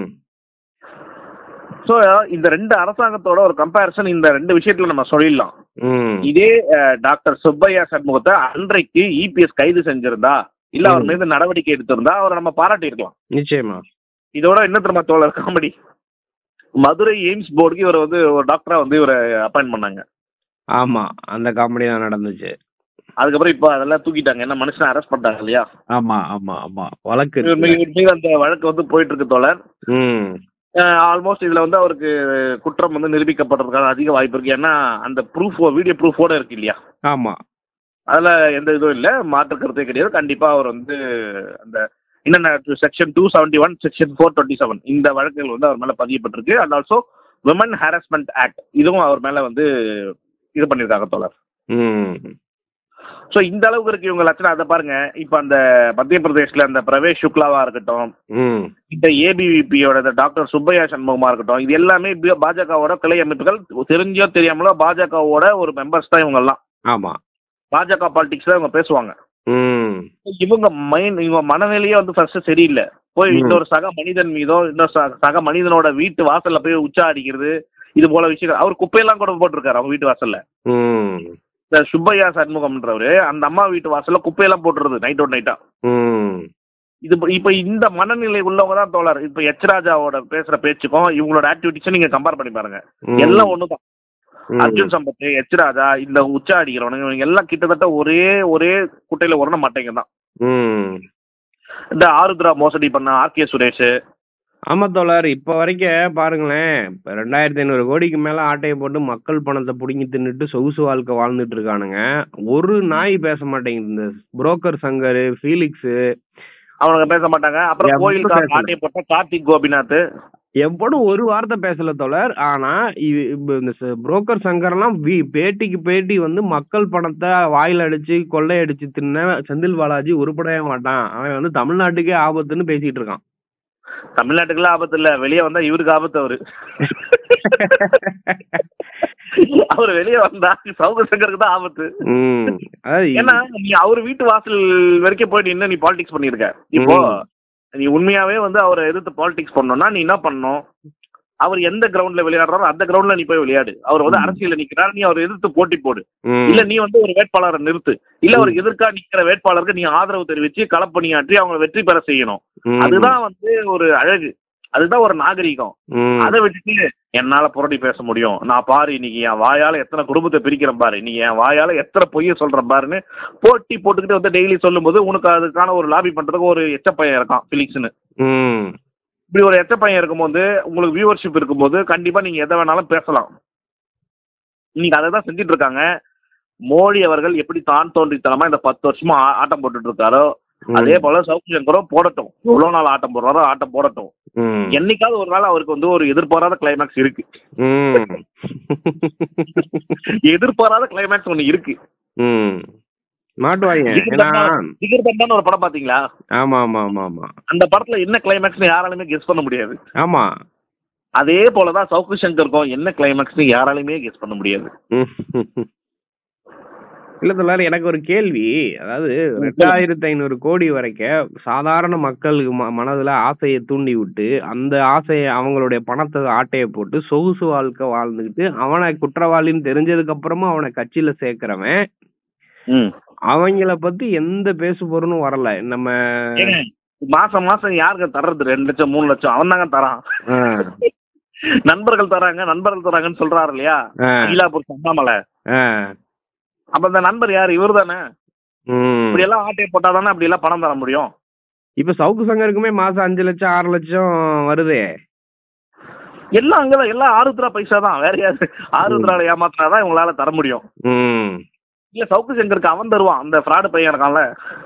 ஸோ இந்த ரெண்டு அரசாங்கத்தோட ஒரு கம்பேரிசன் இந்த ரெண்டு விஷயத்துல நம்ம சொல்லிடலாம் ம் இதே அஹ், டாக்டர் சுப்பையா சண்முகத்தை அன்றைக்கு இபிஎஸ் கைது செஞ்சிருந்தா இல்ல அவர் ம். மீது நடவடிக்கை எடுத்திருந்தா அவரை நம்ம பாராட்டி இருக்கலாம் நிச்சயமா இதோட என்ன தெரியுமா தோழர் காமெடி மதுரை எய்ம்ஸ் போர்டுக்கு இவர் வந்து ஒரு டாக்டரா வந்து இவரை அப்பாயின்ட் பண்ணாங்க ஆமா அந்த காமெடி தான் நடந்துச்சு அதுக்கப்புறம் இப்போ அதெல்லாம் தூக்கிட்டாங்க என்ன மனுஷனை அரெஸ்ட் பண்ணிட்டாங்க இல்லையா ஆமா ஆமா ஆமா வழக்கு இவர் மீது இவர் மீது அந்த வழக்கு வந்து போயிட்டு இருக்கு தோழர் ம் ஆல்மோஸ்ட் இதுல வந்து அவருக்கு குற்றம் வந்து நிரூபிக்கப்படுறதுக்கான அதிக வாய்ப்பு இருக்கு ஏன்னா அந்த ப்ரூஃப் வீடியோ ப்ரூஃபோட இருக்கு இல்லையா ஆமா அதுல எந்த இதுவும் இல்லை மாற்று கருத்தே கிடையாது கண்டிப்பா அவர் வந்து அந்த என்னென்ன section two seventy one section four twenty seven இந்த வழக்குகள் வந்து அவர் மேல பதியப்பட்டிருக்கு and also women harassment act இதுவும் அவர் மேல வந்து இது பண்ணியிருக்காங்க தோழர் ம் ஸோ இந்த அளவுக்கு இருக்கு இவங்க லட்சணம் அதை பாருங்க இப்போ அந்த மத்திய பிரதேஷ்ல அந்த பிரவேஷ் சுக்லாவா இருக்கட்டும் ம் இந்த ஏபிவிபியோட இந்த டாக்டர் சுப்பையா சண்முகமா இருக்கட்டும் இது எல்லாமே பி- பாஜகவோட கிளை அமைப்புகள் தெரிஞ்சோ தெரியாமலோ பாஜகவோட ஒரு மெம்பர்ஸ் தான் இவங்கெல்லாம் ஆமா பாஜக பாலிடிக்ஸ் தான் இவங்க பேசுவாங்க ம் இவங்க மைண்ட் இவங்க மனநிலையே வந்து ஃபர்ஸ்ட் சரியில்லை போய் ம். இன்னொரு சக மனிதன் மீதோ இன்னொரு ச- சக மனிதனோட வீட்டு வாசல்ல போய் உச்சா அடிக்கிறது இது போல விஷயங்கள் அவர் குப்பையெல்லாம் கூட போட்டிருக்காரு அவங்க வீட்டு வாசல்ல ம் இந்த சுப்பையா சண்முகம்ன்றவரு அந்த அம்மா வீட்டு வாசல்ல குப்பையெல்லாம் போட்டுருது நைட் அவுட் நைட்டா ம் இது இப்ப- இப்ப இந்த மனநிலை உள்ளவங்க தான் தோழர் இப்ப எச் ராஜாவோட பேசுற பேச்சுக்கும் இவங்களோட ஆக்டிவிட்டிஸும் நீங்க கம்பேர் பண்ணி பாருங்க ம். எல்லாம் ஒண்ணுதான் ம். அர்ஜுன் சம்பத் எச் ராஜா இந்த உச்சா அடிக்கிறவனுங்க இவங்க எல்லாம் கிட்டத்தட்ட ஒரே ஒரே குட்டையில உரண மாட்டேங்க தான் ம் இந்த ஆருத்ரா மோசடி பண்ண ஆர்கே சுரேஷ் ஆமா தோழர் இப்ப வரைக்கும் பாருங்களேன் இப்ப ரெண்டாயிரத்தி ஐநூறு கோடிக்கு மேல ஆட்டையை போட்டு மக்கள் பணத்தை புடுங்கி தின்னுட்டு சொகுசு வாழ்க்கை வாழ்ந்துட்டு இருக்கானுங்க ஒரு நாய் பேச மாட்டேங்குது இந்த புரோக்கர் சங்கர் ஃபீலிக்ஸ் அவனுங்க பேச மாட்டாங்க அப்புறம் எவனும் கோயில் பேசல. ஆட்டையை போட்ட கார்த்திக் கோபிநாத் எவ்வளவு ஒரு வார்த்தை பேசல தோழர் ஆனா இ- இப்ப இந்த புரோக்கர் சங்கர்லாம் வி- பேட்டிக்கு பேட்டி வந்து மக்கள் பணத்தை வாயில அடிச்சு கொள்ளையடிச்சு தின்ன செந்தில் பாலாஜி உருப்படவே மாட்டான் அவன் வந்து தமிழ்நாட்டுக்கே ஆபத்துன்னு பேசிட்டு இருக்கான் தமிழ்நாட்டுக்குலாம் ஆபத்து இல்ல வெளியே வந்தா இவருக்கு ஆபத்து அவரு அவர் வெளியே வந்தா சவுக சங்கருக்கு தான் ஆபத்து ம் அதாவது ஏன்னா நீ அவர் வீட்டு வாசல் வரைக்கும் போயிட்டு என்ன நீ பாலிடிக்ஸ் பண்ணிருக்க இப்போ ம். நீ உண்மையாவே வந்து அவரை எதிர்த்து பாலிடிக்ஸ் பண்ணணும்னா நீ என்ன பண்ணணும் அவர் எந்த கிரவுண்ட்ல விளையாடுறாரோ அந்த கிரவுண்ட்ல நீ போய் விளையாடு அவர் வந்து ம். அரசியல்ல நிக்கிறாரு நீ அவர் எதிர்த்து போட்டி போடு ம். இல்ல நீ வந்து ஒரு வேட்பாளரை நிறுத்து இல்ல ம். அவருக்கு எதிர்க்கா நிக்கிற வேட்பாளருக்கு நீ ஆதரவு தெரிவிச்சு களப்பணியாற்றி அவங்களை வெற்றி பெற செய்யணும் ம். அதுதான் வந்து ஒரு அழகு அதுதான் ஒரு நாகரிகம் ம். அதை விட்டுட்டு என்னால புரட்டி பேச முடியும் நான் பாரு இன்னைக்கு என் வாயால எத்தனை குடும்பத்தை பிரிக்கிறேன் பாரு நீ என் வாயால எத்தனை பொய்ய சொல்றேன் பாருன்னு போட்டி போட்டுக்கிட்டு வந்து டெய்லி சொல்லும்போது உனக்கு அதுக்கான ஒரு லாபி பண்றதுக்கு ஒரு எச்ச பையன் இருக்கான் பிலிக்ஸ்னு ம். இப்படி ஒரு எச்ச பையன் இருக்கும்போது உங்களுக்கு வியூவர்ஷிப் இருக்கும்போது கண்டிப்பா நீங்க எதை வேணாலும் பேசலாம் இன்னைக்கு அதை தான் செஞ்சுட்டு இருக்காங்க மோடி அவர்கள் எப்படி தான் தோன்றித்தனமா இந்த பத்து வருஷமா ஆ- ஆட்டம் போட்டுட்டு இருக்காரோ ம். அதே போல சவுத் சங்கரும் போடட்டும் எவ்வளவு நாள் ஆட்டம் போடுறாரோ ஆட்டம் போடட்டும் ம். என்னைக்காவது ஒரு நாள் அவருக்கு வந்து ஒரு எதிர்பாராத கிளைமேக்ஸ் இருக்கு ம். எதிர்பாராத கிளைமேக்ஸ் ஒன்று இருக்கு ம். மாட்டுவாங்க ஜிகர் ஏன்னா தண்டா- ஜிகர் தண்டான்னு ஒரு படம் பாத்தீங்களா ஆமா ஆமா ஆமா ஆமா அந்த படத்துல என்ன கிளைமேக்ஸ்னு யாராலுமே கெஸ் பண்ண முடியாது ஆமா அதே போலதான் சவுக்கு சங்கருக்கும் என்ன கிளைமேக்ஸ்னு யாராலுமே கெஸ் பண்ண முடியாது ம். இல்ல தோழர் எனக்கு ஒரு கேள்வி அதாவது ரெண்டாயிரத்தி ஐநூறு கோடி வரைக்கும் சாதாரண மக்களுக்கு ம- மனதுல ஆசையை தூண்டி விட்டு அந்த ஆசையை அவங்களுடைய பணத்தை ஆட்டைய போட்டு சொகுசு வாழ்க்கை வாழ்ந்துகிட்டு அவனை குற்றவாளின்னு தெரிஞ்சதுக்கு அப்புறமா அவனை கட்சியில சேர்க்கிறவன் ம் அவங்கள பத்தி எந்த பேசு பொருளும் வரல நம்ம ஏங்க, மாசம் மாசம் யாருக்கு தர்றது ரெண்டு லட்சம் மூணு லட்சம் அவன் தாங்க தரான் ஆ, நண்பர்கள் தராங்க நண்பர்கள் தராங்கன்னு சொல்றாரு இல்லையா ஆ, அகிலாபுர் அண்ணாமலை ஆ, அப்ப அந்த நண்பர் யார் இவர் தானே ம். இப்படி எல்லாம் ஆட்டையை போட்டா தானே அப்படி எல்லாம் பணம் தர முடியும் இப்ப சவுக்கு சங்கருக்குமே மாசம் அஞ்சு லட்சம் ஆறு லட்சம் வருதே எல்லாம் அங்கதான் எல்லாம் ஆருத்ரா பைசா தான் வேற யாரு ஆருத்ரால ஏமாத்தினாதான் இவங்களால தர முடியும் ம் இல்ல சவுக்கு சங்கருக்கு அவன் தருவான் அந்த ஃப்ராடு பையன் இருக்கான்ல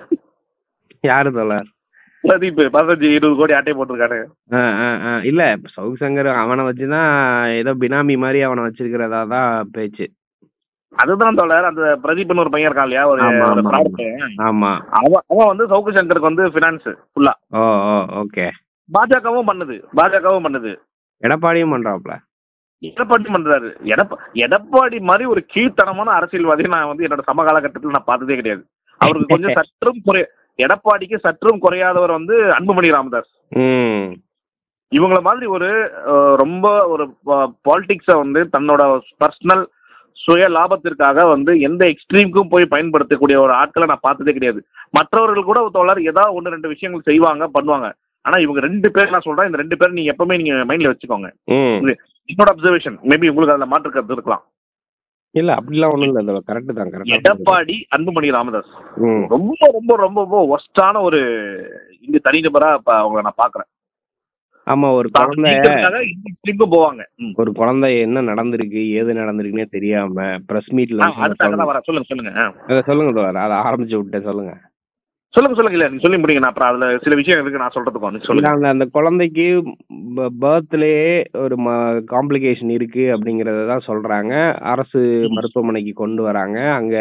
யாரு தோழர் பிரதீப் பதினஞ்சு இருபது கோடி ஆட்டையை போட்டிருக்காரு ஆ, ஆ, ஆ. இல்ல இப்ப சவுக்கு சங்கர் அவனை வச்சுதான் ஏதோ பினாமி மாதிரி அவனை வச்சிருக்கிறதா தான் பேச்சு அதுதான் தோழர் அந்த பிரதீப்னு ஒரு பையன் இருக்கான் இல்லையா ஒரு ஆமா, ஒரு ஆமா, fraud ஆமா. பையன் ஆமா அவன் அவன் வந்து சவுக்கு சங்கருக்கு வந்து ஃபினான்ஸ் ஃபுல்லா ஓ ஓ ஓகே பாஜகவும் பண்ணுது பாஜகவும் பண்ணுது எடப்பாடியும் பண்றாப்ல எடப்பாடி பண்றாரு எடப்பா எடப்பாடி மாதிரி ஒரு கீழ்த்தனமான அரசியல்வாதியை நான் வந்து என்னோட சம காலகட்டத்தில் நான் பார்த்ததே கிடையாது அவருக்கு கொஞ்சம் சற்றும் குறை எடப்பாடிக்கு சற்றும் குறையாதவர் வந்து அன்புமணி ராமதாஸ் ம் இவங்கள மாதிரி ஒரு அஹ், ரொம்ப ஒரு பாலிடிக்ஸை வந்து தன்னோட பர்சனல் சுய லாபத்திற்காக வந்து எந்த எக்ஸ்ட்ரீமுக்கும் போய் பயன்படுத்தக்கூடிய ஒரு ஆட்களை நான் பார்த்ததே கிடையாது மற்றவர்கள் கூட தோழர் ஏதாவது ஒன்று ரெண்டு விஷயங்கள் செய்வாங்க பண்ணுவாங்க ஆனா இவங்க ரெண்டு பேர் நான் சொல்றேன் இந்த ரெண்டு பேரும் நீங்க எப்பவுமே நீங்க மைண்ட்ல வச்சுக்கோங்க ம் என்னோட அப்சர்வேஷன் மேபி உங்களுக்கு அதுல மாற்று கருத்து இருக்கலாம் இல்ல அப்படிலாம் ஒண்ணும் இல்ல கரெக்ட் தான் கரெக்ட் எடப்பாடி அன்புமணி ராமதாஸ் ம் ரொம்ப ரொம்ப ரொம்ப ரொம்ப ஒஸ்டான ஒரு இங்க தனிநபரா இப்ப அவங்கள நான் பாக்குறேன் ஆமா ஒரு குழந்தை எக்ஸ்ட்ரீமுக்கும் போவாங்க ம். ஒரு குழந்தை என்ன நடந்திருக்கு ஏது நடந்திருக்குன்னே தெரியாம பிரஸ் மீட்ல ஆ, அடுத்தாங்க தான் வரேன் சொல்லுங்க சொல்லுங்க ஆ. சொல்லுங்க தோழர் அதை ஆரம்பிச்சு விட்டேன் சொல்லுங்க சொல்லுங்க சொல்லுங்க இல்ல நீங்க சொல்லி முடிங்க நான் அப்புறம் அதுல சில விஷயம் இருக்கு நான் சொல்றதுக்கு வந்து இல்ல சொல்லுங்க அந்த அந்த குழந்தைக்கு பர்த்லயே ஒரு காம்ப்ளிகேஷன் இருக்கு அப்படிங்கறத தான் சொல்றாங்க அரசு மருத்துவமனைக்கு கொண்டு வராங்க அங்க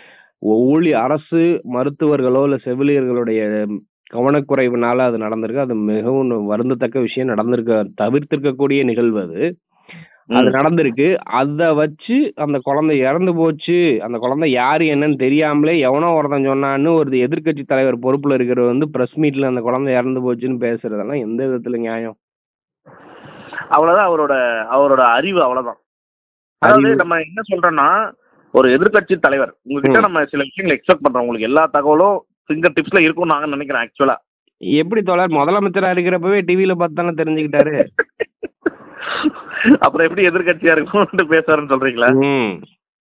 ஊழி அரசு மருத்துவர்களோ இல்ல செவிலியர்களுடைய கவனக்குறைவுனால அது நடந்திருக்கு அது மிகவும் வருந்தத்தக்க விஷயம் நடந்திருக்க தவிர்த்திருக்கக்கூடிய நிகழ்வு அது அது ம். நடந்திருக்கு அத வச்சு அந்த குழந்தை இறந்து போச்சு அந்த குழந்தை யாரு என்னன்னு தெரியாமலே எவனோ ஒருத்தன் சொன்னான்னு ஒரு எதிர்க்கட்சி தலைவர் பொறுப்புல இருக்கிறவர் வந்து பிரஸ் மீட்ல அந்த குழந்தை இறந்து போச்சுன்னு பேசுறதெல்லாம் எந்த விதத்துல நியாயம் அவ்வளவுதான் அவரோட அவரோட அறிவு அவ்வளவுதான் அதாவது அறிவு. நம்ம என்ன சொல்றோம்னா ஒரு எதிர்க்கட்சி தலைவர் உங்ககிட்ட ம். நம்ம சில விஷயங்களை எக்ஸ்பெக்ட் பண்றோம் உங்களுக்கு எல்லா தகவலும் ஃபிங்கர் டிப்ஸ்ல இருக்கும் நாங்க நினைக்கிறேன் ஆக்சுவலா எப்படி தோழர் முதலமைச்சரா இருக்கிறப்பவே டிவில பார்த்து தானே தெரிஞ்சுக்கிட்டாரு அப்புறம் எப்படி எதிர்க்கட்சியா இருக்கும் பேசுறாருன்னு சொல்றீங்களா ம்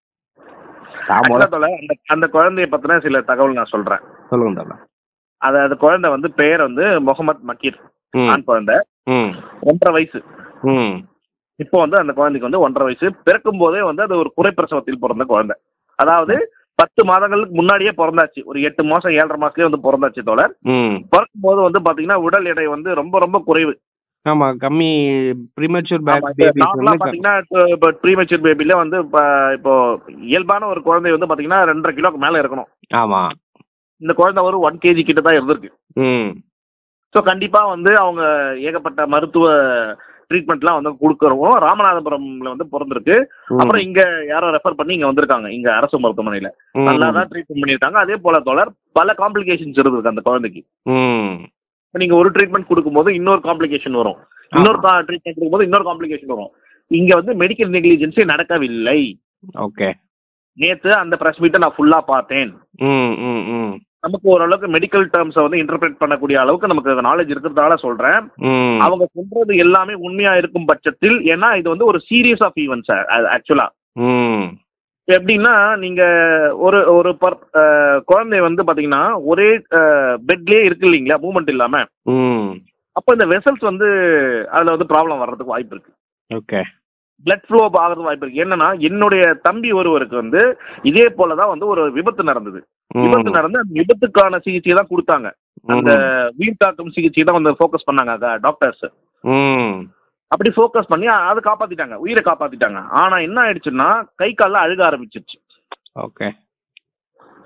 நான் Actually, முத- தோழர், அந்த அந்த குழந்தைய பத்தின சில தகவல் நான் சொல்றேன் சொல்லுங்க தோழர் அது அந்த குழந்தை வந்து பெயர் வந்து முகமது மக்கீர் ம் ஆண் குழந்தை ம் ஒன்றரை வயசு ம் இப்போ வந்து அந்த குழந்தைக்கு வந்து ஒன்றரை வயசு பிறக்கும் போதே வந்து அது ஒரு குறைப்பிரசவத்தில் பிறந்த குழந்தை அதாவது பத்து மாதங்களுக்கு முன்னாடியே பிறந்தாச்சு ஒரு எட்டு மாசம் ஏழரை மாசத்துலயே வந்து பிறந்தாச்சு தோழர் ம் பிறக்கும் போது வந்து பாத்தீங்கன்னா உடல் எடை வந்து ரொம்ப ரொம்ப குறைவு ஆமா கம்மி ப்ரீமெச்சூர் பேக் ஆமா, இப்ப பேபிஸ் நார்மலா வந்து க- பாத்தீங்கன்னா இப்போ ப்ரீமெச்சூர் பேபில வந்து இப்ப இப்போ இயல்பான ஒரு குழந்தை வந்து பாத்தீங்கன்னா ரெண்டரை கிலோக்கு மேல இருக்கணும் ஆமா இந்த குழந்தை ஒரு ஒன் கேஜி கிட்ட தான் இருந்திருக்கு ம் ஸோ கண்டிப்பா வந்து அவங்க ஏகப்பட்ட மருத்துவ ட்ரீட்மெண்ட்லாம் வந்து கொடுக்குறோம் ராமநாதபுரம்ல வந்து பிறந்திருக்கு ம். அப்புறம் இங்க யாரோ ரெஃபர் பண்ணி இங்க வந்திருக்காங்க இங்க அரசு மருத்துவமனையில ம். நல்லா தான் ட்ரீட்மெண்ட் பண்ணியிருக்காங்க அதே போல தோழர் பல காம்ப்ளிகேஷன்ஸ் இருந்திருக்கு அந்த குழந்தைக்கு ம் இப்ப நீங்க ஒரு ட்ரீட்மெண்ட் கொடுக்கும்போது இன்னொரு காம்ப்ளிகேஷன் வரும் இன்னொரு ட்ரீட்மெண்ட் கொடுக்கும்போது இன்னொரு காம்ப்ளிகேஷன் வரும் இங்க வந்து மெடிக்கல் நெக்லிஜென்ஸே நடக்கவில்லை ஓகே நேத்து அந்த பிரஸ் மீட்டை நான் ஃபுல்லா பார்த்தேன் ம் ம் ம் நமக்கு ஓரளவுக்கு மெடிக்கல் டேர்ம்ஸை வந்து இன்டர்பிரேட் பண்ணக்கூடிய அளவுக்கு நமக்கு நாலேஜ் இருக்கிறதால சொல்றேன் ம் அவங்க சொல்றது எல்லாமே உண்மையா இருக்கும் பட்சத்தில் ஏன்னா இது வந்து ஒரு சீரியஸ் ஆஃப் ஈவெண்ட்ஸ் ஆக்சுவலா ம் எப்படின்னா நீங்க ஒரு ஒரு பர் அஹ், குழந்தை வந்து பாத்தீங்கன்னா ஒரே பெட்லயே இருக்கு இல்லைங்களா மூவ்மெண்ட் இல்லாம ம் அப்போ இந்த வெசல்ஸ் வந்து அதுல வந்து ப்ராப்ளம் வர்றதுக்கு வாய்ப்பு இருக்கு ஓகே பிளட் ஃப்ளோ ஆகிறதுக்கு வாய்ப்பு இருக்கு என்னன்னா என்னுடைய தம்பி ஒருவருக்கு வந்து இதே போலதான் வந்து ஒரு விபத்து நடந்தது விபத்து நடந்து அந்த விபத்துக்கான சிகிச்சை தான் கொடுத்தாங்க அந்த உயிர் காக்கும் சிகிச்சை தான் வந்து ஃபோக்கஸ் பண்ணாங்க டாக்டர்ஸ் ம் அப்படி ஃபோக்கஸ் பண்ணி அ- அதை காப்பாத்திட்டாங்க உயிரை காப்பாத்திட்டாங்க ஆனா என்ன ஆயிடுச்சுன்னா கை கால்ல அழுக ஆரம்பிச்சிருச்சு ஓகே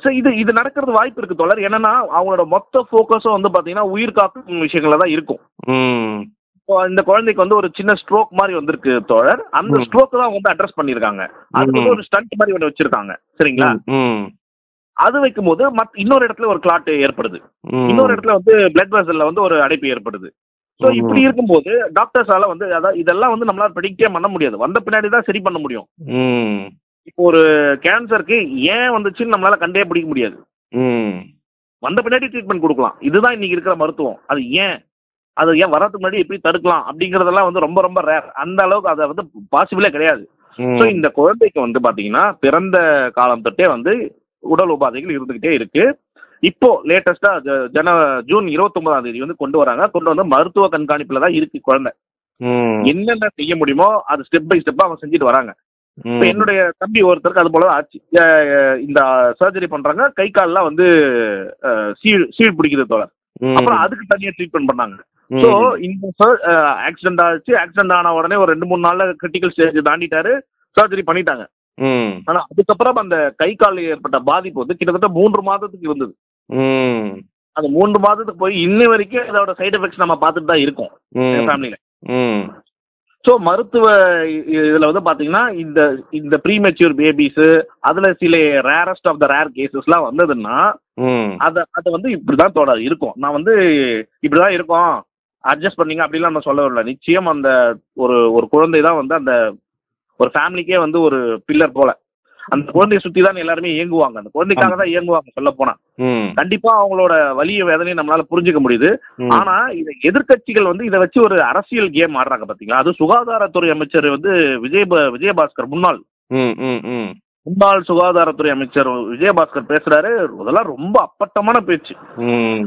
ஸோ இது இது நடக்கிறது வாய்ப்பு இருக்கு தோழர் என்னன்னா அவங்களோட மொத்த ஃபோக்கஸும் வந்து பாத்தீங்கன்னா உயிர் காக்கும் விஷயங்கள்ல தான் இருக்கும் ம் இப்போ இந்த குழந்தைக்கு வந்து ஒரு சின்ன ஸ்ட்ரோக் மாதிரி வந்திருக்கு தோழர் அந்த ம். ஸ்ட்ரோக் தான் வந்து அட்ரஸ் பண்ணிருக்காங்க அதுக்கு வந்து ம். ஒரு ஸ்டண்ட் மாதிரி ஒன்று வச்சிருக்காங்க சரிங்களா ம் அது வைக்கும்போது மத் இன்னொரு இடத்துல ஒரு கிளாட் ஏற்படுது ம். இன்னொரு இடத்துல வந்து பிளட் வெசல்ல வந்து ஒரு அடைப்பு ஏற்படுது ஸோ ம். இப்படி இருக்கும்போது டாக்டர்ஸால வந்து அதான் இதெல்லாம் வந்து நம்மளால ப்ரெடிக்டே பண்ண முடியாது வந்த பின்னாடி தான் சரி பண்ண முடியும் ம் இப்போ ஒரு கேன்சருக்கு ஏன் வந்துச்சுன்னு நம்மளால கண்டே பிடிக்க முடியாது ம் வந்த பின்னாடி ட்ரீட்மெண்ட் கொடுக்கலாம் இதுதான் இன்னைக்கு இருக்கிற மருத்துவம் அது ஏன் அது ஏன் வரதுக்கு முன்னாடி எப்படி தடுக்கலாம் அப்படிங்கறதெல்லாம் வந்து ரொம்ப ரொம்ப ரேர் அந்த அளவுக்கு அதை வந்து பாசிபிளே கிடையாது ம். ஸோ இந்த குழந்தைக்கு வந்து பாத்தீங்கன்னா பிறந்த காலம் தொட்டே வந்து உடல் உபாதைகள் இருந்துகிட்டே இருக்கு இப்போ லேட்டஸ்டா ஜன ஜூன் இருபத்தொன்பதாம் தேதி வந்து கொண்டு வராங்க கொண்டு வந்து மருத்துவ கண்காணிப்புல தான் இருக்கு குழந்தை ம். என்னென்ன செய்ய முடியுமோ அது ஸ்டெப் பை ஸ்டெப்பா அவங்க செஞ்சுட்டு வராங்க ம். இப்போ என்னுடைய தம்பி ஒருத்தருக்கு அது போல தான் ஆச்சு அஹ் அஹ் இந்த சர்ஜரி பண்றாங்க கை கால்லாம் வந்து அஹ், சீழ் சீழ் பிடிக்குது தோழர் ம். அப்புறம் அதுக்கு தனியா ட்ரீட்மெண்ட் பண்ணாங்க ம். ஸோ இந்த ஆக்சிடென்ட் ஆச்சு ஆக்சிடென்ட் ஆன உடனே ஒரு ரெண்டு மூணு நாள்ல கிரிட்டிக்கல் ஸ்டேஜ் தாண்டிட்டாரு சர்ஜரி பண்ணிட்டாங்க ம். ஆனா அதுக்கப்புறம் அந்த கை காலில் ஏற்பட்ட பாதிப்பு வந்து கிட்டத்தட்ட மூன்று மாதத்துக்கு இருந்தது ம். அந்த மூன்று மாதத்துக்கு போய் இன்னி வரைக்கும் அதோட சைடு எஃபெக்ட்ஸ் நம்ம பார்த்துட்டு தான் இருக்கோம் ம். ஃபேமிலியில ம். ஸோ மருத்துவ இ- இதுல வந்து பாத்தீங்கன்னா இந்த இந்த ப்ரீமெச்சூர் பேபிஸ் அதுல சில ரேரஸ்ட் ஆஃப் த ரேர் கேசஸ்லாம் வந்ததுன்னா ம். அதை அதை வந்து இப்படிதான் தோட இருக்கும் நான் வந்து இப்படிதான் இருக்கும் அட்ஜஸ்ட் பண்ணீங்க அப்படிலாம் நான் சொல்ல வரல நிச்சயம் அந்த ஒரு ஒரு குழந்தை தான் வந்து அந்த ஒரு ஃபேமிலிக்கே வந்து ஒரு பில்லர் போல அந்த குழந்தையை சுத்தி தான் எல்லாருமே இயங்குவாங்க அந்த குழந்தைக்காக தான் இயங்குவாங்க சொல்ல போனா ம். கண்டிப்பா அவங்களோட வலிய வேதனையை நம்மளால புரிஞ்சுக்க முடியுது ம். ஆனா இதை எதிர்க்கட்சிகள் வந்து இதை வச்சு ஒரு அரசியல் கேம் ஆடுறாங்க பாத்தீங்களா அது சுகாதாரத்துறை அமைச்சர் வந்து விஜய விஜயபாஸ்கர் முன்னாள் ம். ம். ம். முன்னாள் சுகாதாரத்துறை அமைச்சர் விஜயபாஸ்கர் பேசுறாரு அதெல்லாம் ரொம்ப அப்பட்டமான பேச்சு ம்.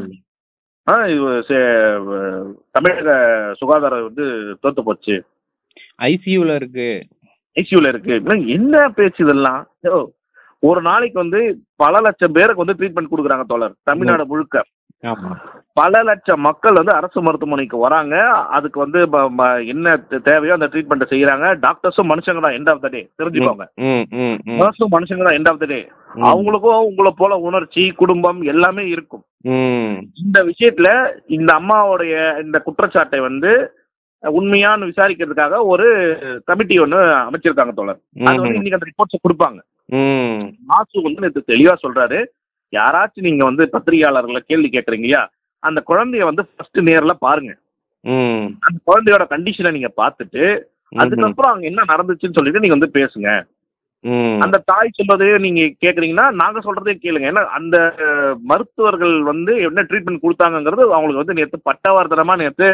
ஆ, இது சே- தமிழக சுகாதாரம் வந்து தோத்து போச்சு ஐசியூல இருக்கு ஐசியூல இருக்கு இன்னும் என்ன பேச்சு இதெல்லாம் யோ, ஒரு நாளைக்கு வந்து பல லட்சம் பேருக்கு வந்து ட்ரீட்மெண்ட் கொடுக்குறாங்க தோழர் தமிழ்நாடு முழுக்க ஆமா பல லட்சம் மக்கள் வந்து அரசு மருத்துவமனைக்கு வராங்க அதுக்கு வந்து ம- ம- என்ன தே- தேவையோ அந்த ட்ரீட்மெண்ட் செய்யறாங்க டாக்டர்ஸும் மனுஷங்க தான் எண்ட் ஆஃப் த டே தெரிஞ்சுக்கோங்க ம். ம். ம். நர்ஸும் மனுஷங்க தான் எண்ட் ஆஃப் த டே ம். அவங்களுக்கும் உங்களை போல உணர்ச்சி குடும்பம் எல்லாமே இருக்கும் ம். இந்த விஷயத்துல இந்த அம்மாவுடைய இந்த குற்றச்சாட்டை வந்து உண்மையான்னு விசாரிக்கிறதுக்காக ஒரு கமிட்டி ஒன்று அமைச்சிருக்காங்க தோழர் அது வந்து ம். இன்னைக்கு அந்த ரிப்போர்ட்ஸை கொடுப்பாங்க ம். மாசு வந்து நேற்று தெளிவா சொல்றாரு யாராச்சும் நீங்க வந்து பத்திரிகையாளர்களை கேள்வி கேட்குறீங்க இல்லையா அந்த குழந்தைய வந்து ஃபர்ஸ்ட் நேர்ல பாருங்க ம். அந்த குழந்தையோட கண்டிஷனை நீங்க பார்த்துட்டு அதுக்கப்புறம் அங்க என்ன நடந்துச்சுன்னு சொல்லிட்டு நீங்க வந்து பேசுங்க ம். அந்த தாய் சொல்றதே நீங்க கேக்குறீங்கன்னா நாங்க சொல்றதே கேளுங்க ஏன்னா அந்த அஹ், மருத்துவர்கள் வந்து என்ன ட்ரீட்மெண்ட் கொடுத்தாங்கங்கிறது அவங்களுக்கு வந்து நேற்று பட்டவார்த்தனமா நேற்று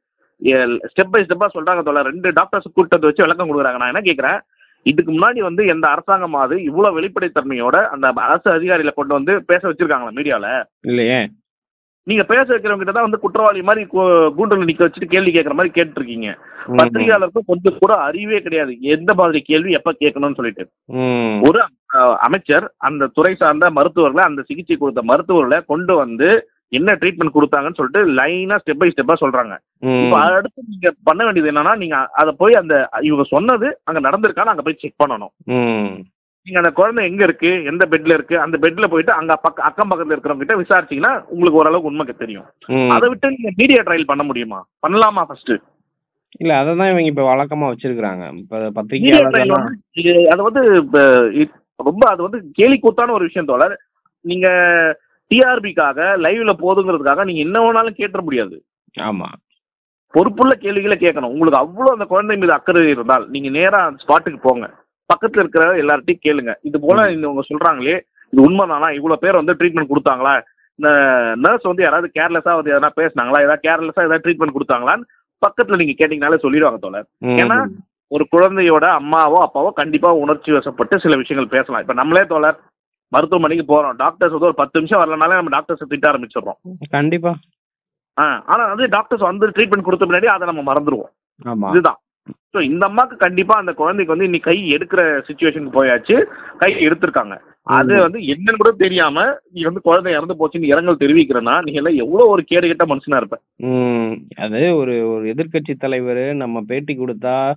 ஸ்டெப் பை ஸ்டெப்பா சொல்றாங்க தோல ரெண்டு டாக்டர்ஸ் கூட்டத்தை வச்சு விளக்கம் கொடுக்குறாங்க நான் என்ன கேட்கறேன் இதுக்கு முன்னாடி வந்து எந்த அரசாங்கமாவது இவ்வளவு வெளிப்படைத்தன்மையோட அந்த அரசு அதிகாரிகளை கொண்டு வந்து பேச வச்சிருக்காங்களா மீடியால இல்லையே நீங்க பேச வைக்கிறவங்க கிட்ட தான் வந்து குற்றவாளி மாதிரி கு- கூண்டுல நிக்க வச்சுட்டு கேள்வி கேட்கற மாதிரி கேட்டுருக்கீங்க ம். பத்திரிகையாளருக்கும் கொஞ்சம் கூட அறிவே கிடையாது எந்த மாதிரி கேள்வி எப்ப கேட்கணும்னு சொல்லிட்டு ம். ஒரு அஹ், அமைச்சர் அந்த துறை சார்ந்த மருத்துவர்களை அந்த சிகிச்சை கொடுத்த மருத்துவர்களை கொண்டு வந்து என்ன ட்ரீட்மெண்ட் கொடுத்தாங்கன்னு சொல்லிட்டு லைனா ஸ்டெப் பை ஸ்டெப்பா சொல்றாங்க ம். இப்போ அடுத்து நீங்க பண்ண வேண்டியது என்னன்னா நீங்க அதை போய் அந்த இவங்க சொன்னது அங்க நடந்திருக்கான்னு அங்க போய் செக் பண்ணணும் ம். நீங்க அந்த குழந்தை எங்க இருக்கு எந்த பெட்ல இருக்கு அந்த பெட்ல போயிட்டு அங்க பக்க அக்கம் பக்கத்துல இருக்கிறவங்க கிட்ட விசாரிச்சீங்கன்னா உங்களுக்கு ஓரளவுக்கு உண்மை தெரியும் ம். அதை விட்டு நீங்க மீடியா ட்ரையல் பண்ண முடியுமா பண்ணலாமா ஃபர்ஸ்ட் இல்ல அததான் இவங்க இப்ப வழக்கமா வச்சிருக்காங்க இப்ப மீடியா ட்ரையல் பத்திரிகையாளர்கள் வந்து இது அது வந்து இப்ப இ- ரொம்ப அது வந்து கேலி கூத்தான ஒரு விஷயம் தோழர் நீங்க டிஆர்பிக்காக லைவ்ல போதுங்கிறதுக்காக நீங்க என்ன வேணாலும் கேட்டுற முடியாது ஆமா பொறுப்புள்ள கேள்விகளை கேட்கணும் உங்களுக்கு அவ்வளவு அந்த குழந்தை மீது அக்கறை இருந்தால் நீங்க நேரா அந்த ஸ்பாட்டுக்கு போங்க பக்கத்துல இருக்கிற எல்லார்ட்டையும் கேளுங்க இது போல இந்த இவங்க சொல்றாங்களே இது உண்மைதானா இவ்வளவு பேர் வந்து ட்ரீட்மெண்ட் கொடுத்தாங்களா இந்த நர்ஸ் வந்து யாராவது கேர்லெஸ்ஸா வந்து எதனா பேசினாங்களா ஏதாவது கேர்லெஸ்ஸா ஏதாவது ட்ரீட்மெண்ட் கொடுத்தாங்களான்னு பக்கத்துல நீங்க கேட்டீங்கனாலே சொல்லிடுவாங்க தோழர் ம். ஏன்னா ஒரு குழந்தையோட அம்மாவோ அப்பாவோ கண்டிப்பா உணர்ச்சி வசப்பட்டு சில விஷயங்கள் பேசலாம் இப்ப நம்மளே தோழர் மருத்துவமனைக்கு போறோம் டாக்டர்ஸ் வந்து ஒரு பத்து நிமிஷம் வரலனாலே நம்ம டாக்டர்ஸ் திட்ட ஆரம்பிச்சிடுறோம் கண்டிப்பா ஆ, ஆனா வந்து டாக்டர்ஸ் வந்து ட்ரீட்மெண்ட் கொடுத்த முன்னாடி அதை நம்ம மறந்துடுவோம் ஆமா இதுதான் ஸோ இந்த அம்மாக்கு கண்டிப்பா அந்த குழந்தைக்கு வந்து இன்னைக்கு கை எடுக்கிற சுச்சுவேஷனுக்கு போயாச்சு கை எடுத்திருக்காங்க அது வந்து என்னன்னு கூட தெரியாம நீ வந்து குழந்தை இறந்து போச்சுன்னு இரங்கல் தெரிவிக்கிறேன்னா நீ எல்லாம் எவ்வளவு ஒரு கேடு கெட்ட மனுஷனா இருப்ப ம் அது ஒரு ஒரு எதிர்க்கட்சி தலைவர் நம்ம பேட்டி கொடுத்தா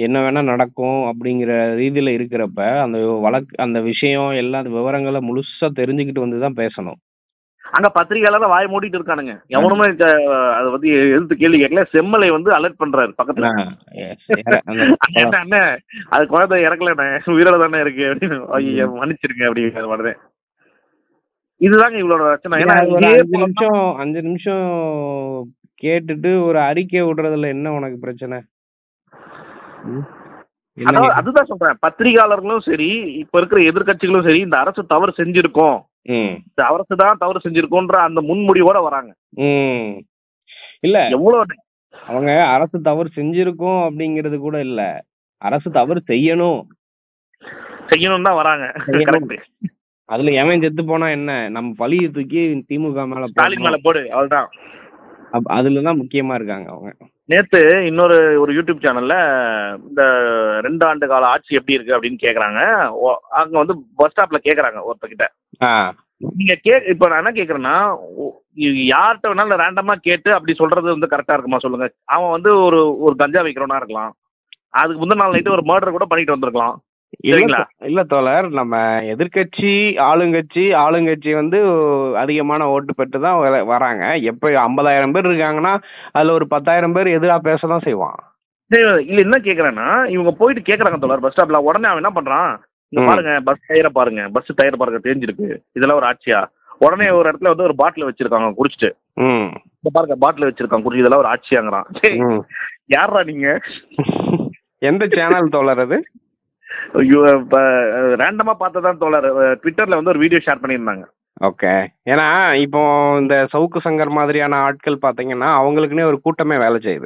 என்ன வேணா நடக்கும் அப்படிங்கிற ரீதியில இருக்கிறப்ப அந்த வழக்கு அந்த விஷயம் எல்லா விவரங்களை முழுசா தெரிஞ்சுக்கிட்டு வந்து தான் பேசணும் அங்க பத்திரிகையாளர் வாய் மூடிட்டு இருக்கானுங்க எவனுமே இத, அதை வந்து எதிர்த்து கேள்வி கேட்கல செம்மலை வந்து அலர்ட் பண்றாரு பக்கத்துல ஆ, yes. அந்த- அண்ணே, அண்ணே, அது குழந்தை இறக்கலண்ணே உயிரோட தானே இருக்கு அப்படின்னு ஐயோ மன்னிச்சிருங்க அப்படிங்கிற மாதிரி இதுதாங்க இவளோட பிரச்சனை ஏன்னா அது ஒரு இதே அஞ்சு நிமிஷம் அஞ்சு நிமிஷம் கேட்டுட்டு ஒரு அறிக்கை விடுறதுல என்ன உனக்கு பிரச்சனை ம்? என்ன அதாவது அதுதான் சொல்றேன் பத்திரிகையாளர்களும் சரி இப்ப இருக்கிற எதிர்க்கட்சிகளும் சரி இந்த அரசு தவறு செஞ்சிருக்கோம் ம் இந்த அரசு தான் தவறு செஞ்சிருக்கோன்ற அந்த முன்முடிவோட வராங்க ம் இல்ல எவ்வளவு அவங்க அரசு தவறு செஞ்சிருக்கோம் அப்படிங்கிறது கூட இல்ல அரசு தவறு செய்யணும் செய்யணும் தான் வராங்க செய்யணும். கரெக்ட் அதுல எவன் செத்து போனா என்ன நம்ம பழிய தூக்கி திமுக மேல ஸ்டாலின் மேல போடணும். போடு அவ்வளவுதான் அப்ப அதுலதான் முக்கியமா இருக்காங்க அவங்க நேத்து இன்னொரு ஒரு யூடியூப் சேனல்ல இந்த ரெண்டு ஆண்டு கால ஆட்சி எப்படி இருக்கு அப்படின்னு கேக்குறாங்க ஓ- அங்க வந்து பஸ் ஸ்டாப்ல கேக்குறாங்க ஒருத்தர்கிட்ட ஆ நீங்க கே இப்ப நான் என்ன கேக்குறேன்னா ஓ- இது யார்கிட்ட வேணாலும் ரேண்டமா கேட்டு அப்படி சொல்றது வந்து கரெக்டா இருக்குமா சொல்லுங்க அவன் வந்து ஒரு ஒரு கஞ்சா வைக்கிறவனா இருக்கலாம் அதுக்கு முந்தின நாள் நைட்டு ஒரு மர்டர் கூட பண்ணிட்டு வந்திருக்கலாம் இல்ல சரிங்களா? தோ- இல்ல தோழர் நம்ம எதிர்க்கட்சி ஆளுங்கட்சி ஆளுங்கட்சி வந்து அதிகமான ஓட்டு பெற்று தான் வர- வராங்க எப்ப ஐம்பதாயிரம் பேர் இருக்காங்கன்னா அதுல ஒரு பத்தாயிரம் பேர் எதிரா பேசதான் செய்வான் சரி, இல்ல என்ன கேக்குறேன்னா இவங்க போயிட்டு கேக்குறாங்க தோழர் பஸ் ஸ்டாப்ல உடனே அவன் என்ன பண்றான் இங்க ம். பாருங்க பஸ் டயரை பாருங்க பஸ் டயர் பாருங்க தெரிஞ்சிருக்கு இதெல்லாம் ஒரு ஆட்சியா உடனே ஒரு இடத்துல வந்து ஒரு பாட்டில் வச்சிருக்காங்க குடிச்சிட்டு ம் இந்த பாருங்க பாட்டில் வச்சிருக்கான் குடிச்சு இதெல்லாம் ஒரு ஆட்சியாங்கிறான் சரி, ம். யார்ரா நீங்க எந்த சேனல் தோழர் அது ஐயோ இப்ப ரேண்டமா பார்த்ததான் தோழர் அஹ், ட்விட்டர்ல வந்து ஒரு வீடியோ ஷேர் பண்ணியிருந்தாங்க ஓகே ஏன்னா இப்போ இந்த சவுக்கு சங்கர் மாதிரியான ஆட்கள் பாத்தீங்கன்னா அவங்களுக்குன்னே ஒரு கூட்டமே வேலை செய்யுது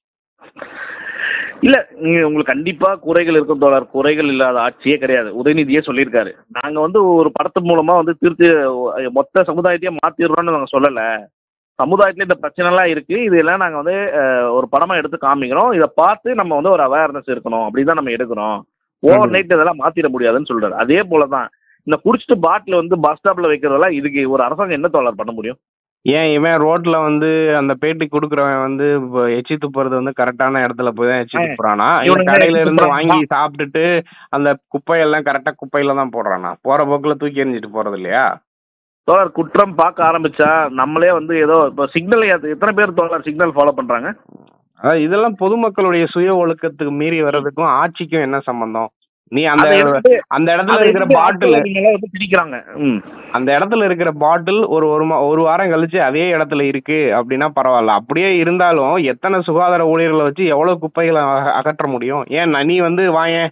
இல்ல நீங்க உங்களுக்கு கண்டிப்பா குறைகள் இருக்கும் தோழர் குறைகள் இல்லாத ஆட்சியே கிடையாது உதயநிதியே சொல்லியிருக்காரு நாங்க வந்து ஒரு படத்து மூலமா வந்து திருத்தி அஹ், மொத்த சமுதாயத்தையே மாத்திடுறோம்னு நாங்க சொல்லல சமுதாயத்துல இந்த பிரச்சனை எல்லாம் இருக்கு இதெல்லாம் நாங்க வந்து அஹ், ஒரு படமா எடுத்து காமிக்கிறோம் இதை பார்த்து நம்ம வந்து ஒரு அவேர்னஸ் இருக்கணும் அப்படிதான் நம்ம எடுக்கிறோம் ஓவர் நைட் இதெல்லாம் மாத்திட முடியாதுன்னு சொல்றாரு அதே போலதான் இந்த குடிச்சிட்டு பாட்டில் வந்து பஸ் ஸ்டாப்ல வைக்கிறதெல்லாம் இதுக்கு ஒரு அரசாங்கம் என்ன தோழர் பண்ண முடியும் ஏன் இவன் ரோட்ல வந்து அந்த பேட்டி குடுக்கறவன் வந்து இப்ப எச்சி துப்புறது வந்து கரெக்டான இடத்துல போய் தான் எச்சி ஆ. துப்புறானா இல்ல இவனுங்க கடையில எச்சி இருந்து துப்புறான். வாங்கி சாப்பிட்டுட்டு அந்த குப்பையெல்லாம் கரெக்டா குப்பையில தான் போடுறானா போற போக்குல தூக்கி எறிஞ்சிட்டு போறது இல்லையா தோழர் குற்றம் பார்க்க ஆரம்பிச்சா நம்மளே வந்து ஏதோ இப்போ சிக்னல் எத்தனை பேர் தோழர் சிக்னல் ஃபாலோ பண்றாங்க அதாவது இதெல்லாம் பொதுமக்களுடைய சுய ஒழுக்கத்துக்கு மீறி வர்றதுக்கும் ஆட்சிக்கும் என்ன சம்பந்தம் நீ அந்த அதை எடுத்து- அந்த இடத்துல அதை இருக்கிற எடுத்து பாட்டில் ஆட்களை எல்லாம் வந்து பிரிக்கிறாங்க ம் அந்த இடத்துல இருக்கிற பாட்டில் ஒரு ஒரு மா- ஒரு வாரம் கழிச்சு அதே இடத்துல இருக்கு அப்படின்னா பரவாயில்ல அப்படியே இருந்தாலும் எத்தனை சுகாதார ஊழியர்களை வச்சு எவ்வளவு குப்பைகளை அக- அகற்ற முடியும் ஏன் நான் நீ வந்து வாயேன்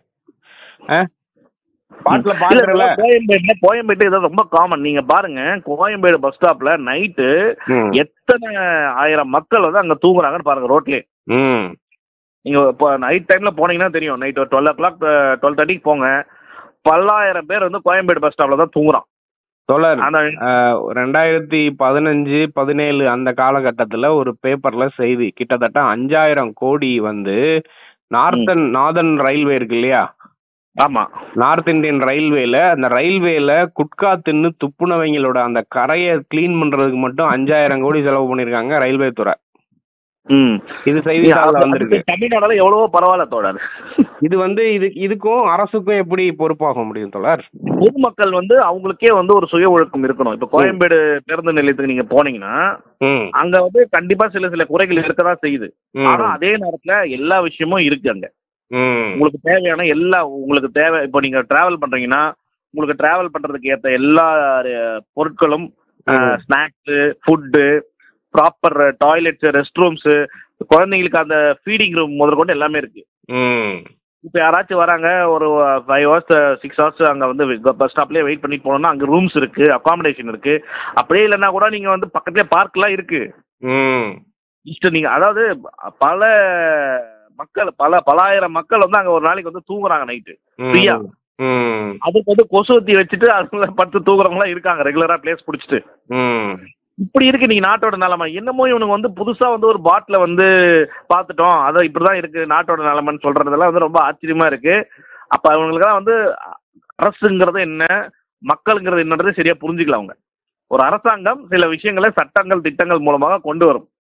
பாட்டில பாக்குறல இல்ல, கோயம்பேடுல கோயம்பேடு இதோ ரொம்ப காமன் நீங்க பாருங்க கோயம்பேடு பஸ் ஸ்டாப்ல நைட்டு எத்தனை ஆயிரம் மக்கள் வந்து அங்க தூங்குறாங்கன்னு பாருங்க ரோட்லயே ம் நீங்க இப்போ நைட் டைம்ல போனீங்கன்னா தெரியும் night twelve o'clock twelve தேர்ட்டிக்கு போங்க பல்லாயிரம் பேர் வந்து கோயம்பேடு பஸ் ஸ்டாப்ல தான் தூங்குறான் தொடர் அந்த ஆஹ், ரெண்டாயிரத்தி பதினஞ்சு பதினேழு அந்த காலகட்டத்துல ஒரு பேப்பர்ல செய்தி கிட்டத்தட்ட அஞ்சாயிரம் கோடி வந்து நார்த்தன் நார்தன் ரயில்வே இருக்கு இல்லையா ஆமா நார்த் இந்தியன் ரயில்வேல அந்த ரயில்வேல குட்கா தின்னு துப்புனவங்களோட அந்த கரையை க்ளீன் பண்றதுக்கு மட்டும் அஞ்சாயிரம் கோடி செலவு பண்ணிருக்காங்க ரயில்வே துறை ம் இது செய்தித்தாள்ல அது- வந்திருக்கு அதுக்கு தமிழ்நாடுல எவ்வளவோ பரவாயில்ல தோழர் இது வந்து இது இதுக்கும் அரசுக்கும் எப்படி பொறுப்பாக முடியும் தோழர் பொதுமக்கள் வந்து அவங்களுக்கே வந்து ஒரு சுய ஒழுக்கம் இருக்கணும் இப்ப கோயம்பேடு பேருந்து நிலையத்துக்கு நீங்க போனீங்கன்னா ம் அங்க வந்து கண்டிப்பா சில சில குறைகள் இருக்கதான் செய்யுது ம், ஆனா அதே நேரத்துல எல்லா விஷயமும் இருக்கு அங்க ம் உங்களுக்கு தேவையான எல்லா உங்களுக்கு தேவை இப்போ நீங்க டிராவல் பண்றீங்கன்னா உங்களுக்கு டிராவல் பண்றதுக்கு ஏத்த எல்லா அஹ், பொருட்களும் ம். Snacks food proper toilets rest rooms குழந்தைங்களுக்கு அந்த ஃபீடிங் ரூம் முதற்கொண்டு எல்லாமே இருக்கு ம் இப்போ யாராச்சும் வராங்க ஒரு ஃபைவ் ஹவர்ஸ் சிக்ஸ் ஹவர்ஸ் அங்கே வந்து பஸ் ஸ்டாப்லேயே வெயிட் பண்ணிட்டு போனோம்னா அங்கே ரூம்ஸ் இருக்கு அகாமடேஷன் இருக்கு அப்படியே இல்லைன்னா கூட நீங்க வந்து பக்கத்துலேயே பார்க்லாம் இருக்கு ம் இஷ்டம் நீங்க அதாவது பல மக்கள் பல பலாயிரம் மக்கள் வந்து அங்க ஒரு நாளைக்கு வந்து தூங்குறாங்க நைட்டு ஃப்ரீயா ம் அதுக்கு வந்து கொசுவத்தி வச்சுட்டு அதுல படுத்து தூங்குறவங்களாம் இருக்காங்க ரெகுலரா பிளேஸ் பிடிச்சிட்டு ம் இப்படி இருக்கு நீங்க நாட்டோட நிலைமை என்னமோ இவனுங்க வந்து புதுசா வந்து ஒரு பாட்டில வந்து பார்த்துட்டோம் அதான் இப்படிதான் இருக்கு நாட்டோட நிலைமைன்னு சொல்றதெல்லாம் வந்து ரொம்ப ஆச்சரியமா இருக்கு அப்ப அவங்களுக்கெல்லாம் வந்து அரசுங்கிறது என்ன மக்களுங்கிறது என்னன்றது சரியா புரிஞ்சுக்கல அவங்க ஒரு அரசாங்கம் சில விஷயங்களை சட்டங்கள் திட்டங்கள் மூலமாக கொண்டு வரும்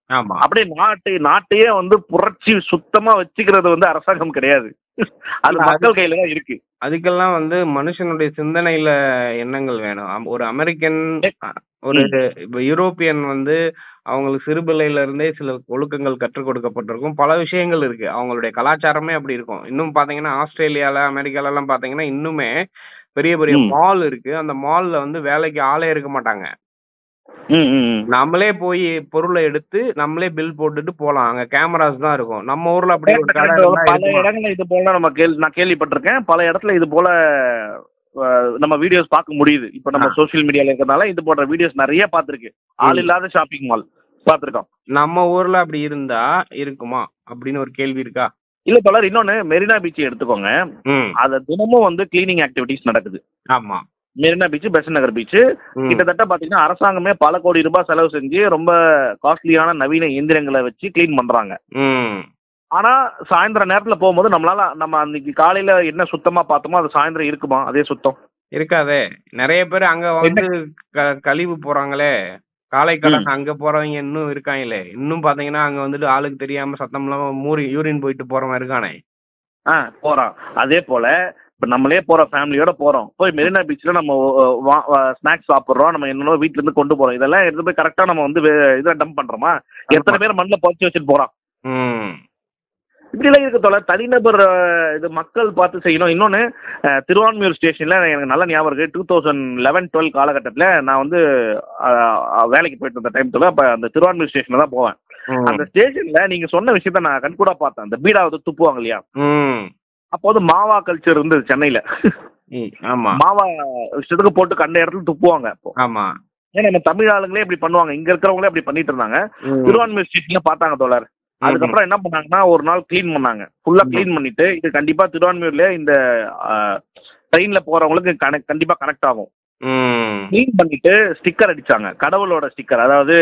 ஆமா அப்படியே நாட்டு நாட்டையே வந்து புரட்சி சுத்தமா வச்சுக்கிறது வந்து அரசாங்கம் கிடையாது அது இல்ல, அது- மக்கள் கையில தான் இருக்கு அதுக்கெல்லாம் வந்து மனுஷனுடைய சிந்தனையில எண்ணங்கள் வேணும் அம்- ஒரு அமெரிக்கன் அ, ஒரு இப்ப யூரோப்பியன் வந்து அவங்களுக்கு சிறு பிள்ளையில இருந்தே சில ஒழுக்கங்கள் கற்றுக் கொடுக்கப்பட்டிருக்கும் பல விஷயங்கள் இருக்கு அவங்களுடைய கலாச்சாரமே அப்படி இருக்கும் இன்னும் பாத்தீங்கன்னா ஆஸ்திரேலியால அமெரிக்கால எல்லாம் பாத்தீங்கன்னா இன்னுமே பெரிய பெரிய ம். மால் இருக்கு அந்த மால்ல வந்து வேலைக்கு ஆளே இருக்க மாட்டாங்க ம், ம், ம். நம்மளே போய் பொருளை எடுத்து நம்மளே பில் போட்டுட்டு போலாம் அங்க கேமராஸ் தான் இருக்கும் நம்ம ஊர்ல அப்படி ஒரு கடை இருந்தா பல இருக்குமா? இடங்கள்ல இது போல நம்ம கேள் நான் கேள்விப்பட்டிருக்கேன் பல இடத்துல இது போல அஹ், நம்ம வீடியோஸ் பார்க்க முடியுது இப்ப நம்ம ஆ. சோஷியல் மீடியால இருக்கிறதுனால இது போன்ற வீடியோஸ் நிறைய பார்த்திருக்கு ஆள் ம். இல்லாத ஷாப்பிங் மால் பார்த்திருக்கோம் நம்ம ஊர்ல அப்படி இருந்தா இருக்குமா அப்படின்னு ஒரு கேள்வி இருக்கா இல்ல பலர் இன்னொன்னு மெரினா பீச் எடுத்துக்கோங்க ம் அது தினமும் வந்து கிளீனிங் ஆக்டிவிட்டிஸ் நடக்குது ஆமா மெரினா பீச் பெசன் நகர் பீச் ம். கிட்டத்தட்ட பாத்தீங்கன்னா அரசாங்கமே பல கோடி ரூபாய் செலவு செஞ்சு ரொம்ப காஸ்ட்லியான நவீன இயந்திரங்களை வச்சு க்ளீன் பண்றாங்க ம் ஆனா சாயந்தரம் நேரத்துல போகும்போது நம்மளால நம்ம அன்னைக்கு காலையில என்ன சுத்தமா பார்த்தோமோ அது சாயந்தரம் இருக்குமா அதே சுத்தம் இருக்காதே நிறைய பேர் அங்க வந்து க- கழிவு போறாங்களே காலை கடன் அங்க போறவங்க இன்னும் இருக்காங்களே இன்னும் பாத்தீங்கன்னா அங்க வந்துட்டு ஆளுக்கு தெரியாம சத்தம் இல்லாம மூரி யூரின் போயிட்டு போறவன் இருக்கானே ஆ போறோம் அதே போல இப்ப நம்மளே போறோம் ஃபேமிலியோட போறோம் போய் மெரினா பீச்ல நம்ம ஸ்நாக்ஸ் சாப்பிடுறோம் நம்ம என்னென்ன வீட்ல இருந்து கொண்டு போறோம் இதெல்லாம் எடுத்து போய் கரெக்டா நம்ம வந்து வே- இதை டம்ப் பண்றோமா எத்தனை பேர் மண்ணில் புதைச்சி வச்சுட்டு போறோம் ம் இப்படிலாம் இருக்க தோல தனிநபர் அஹ், இது மக்கள் பார்த்து செய்யணும் இன்னொன்று திருவான்மியூர் ஸ்டேஷனில் எனக்கு நல்ல ஞாபகம் இருக்குது டூ தௌசண்ட் லெவன் டுவெல் காலகட்டத்தில் நான் வந்து அஹ், அஹ், வேலைக்கு போயிட்டு இருந்த டைம் தோல அப்போ அந்த திருவான்மியூர் ஸ்டேஷனில் தான் போவேன் ம். அந்த ஸ்டேஷனில் நீங்கள் சொன்ன விஷயத்த நான் கண்கூடா பார்த்தேன் அந்த பீடா வந்து துப்புவாங்க இல்லையா ம் அப்போ வந்து மாவா கல்ச்சர் இருந்தது சென்னையில் ம், ஆமா மாவா இஷ்டத்துக்கு போட்டு கண்ட இடத்துல துப்புவாங்க அப்போ ஆமா ஏன்னா நம்ம தமிழ் ஆளுங்களே இப்படி பண்ணுவாங்க இங்க இருக்கிறவங்களே அப்படி பண்ணிட்டு இருந்தாங்க ம். திருவான்மியூர் ஸ்டேஷன்ல பார்த்தாங்க தோழர் அதுக்கப்புறம் என்ன பண்ணாங்கன்னா ஒரு நாள் க்ளீன் பண்ணாங்க ஃபுல்லா ம். க்ளீன் பண்ணிட்டு இது கண்டிப்பா திருவான்மியூர்ல இந்த ட்ரெயின்ல போறவங்களுக்கு கனெக்ட் கண்டிப்பா கனெக்ட் ஆகும் ம் க்ளீன் பண்ணிட்டு ஸ்டிக்கர் அடிச்சாங்க கடவுளோட ஸ்டிக்கர் அதாவது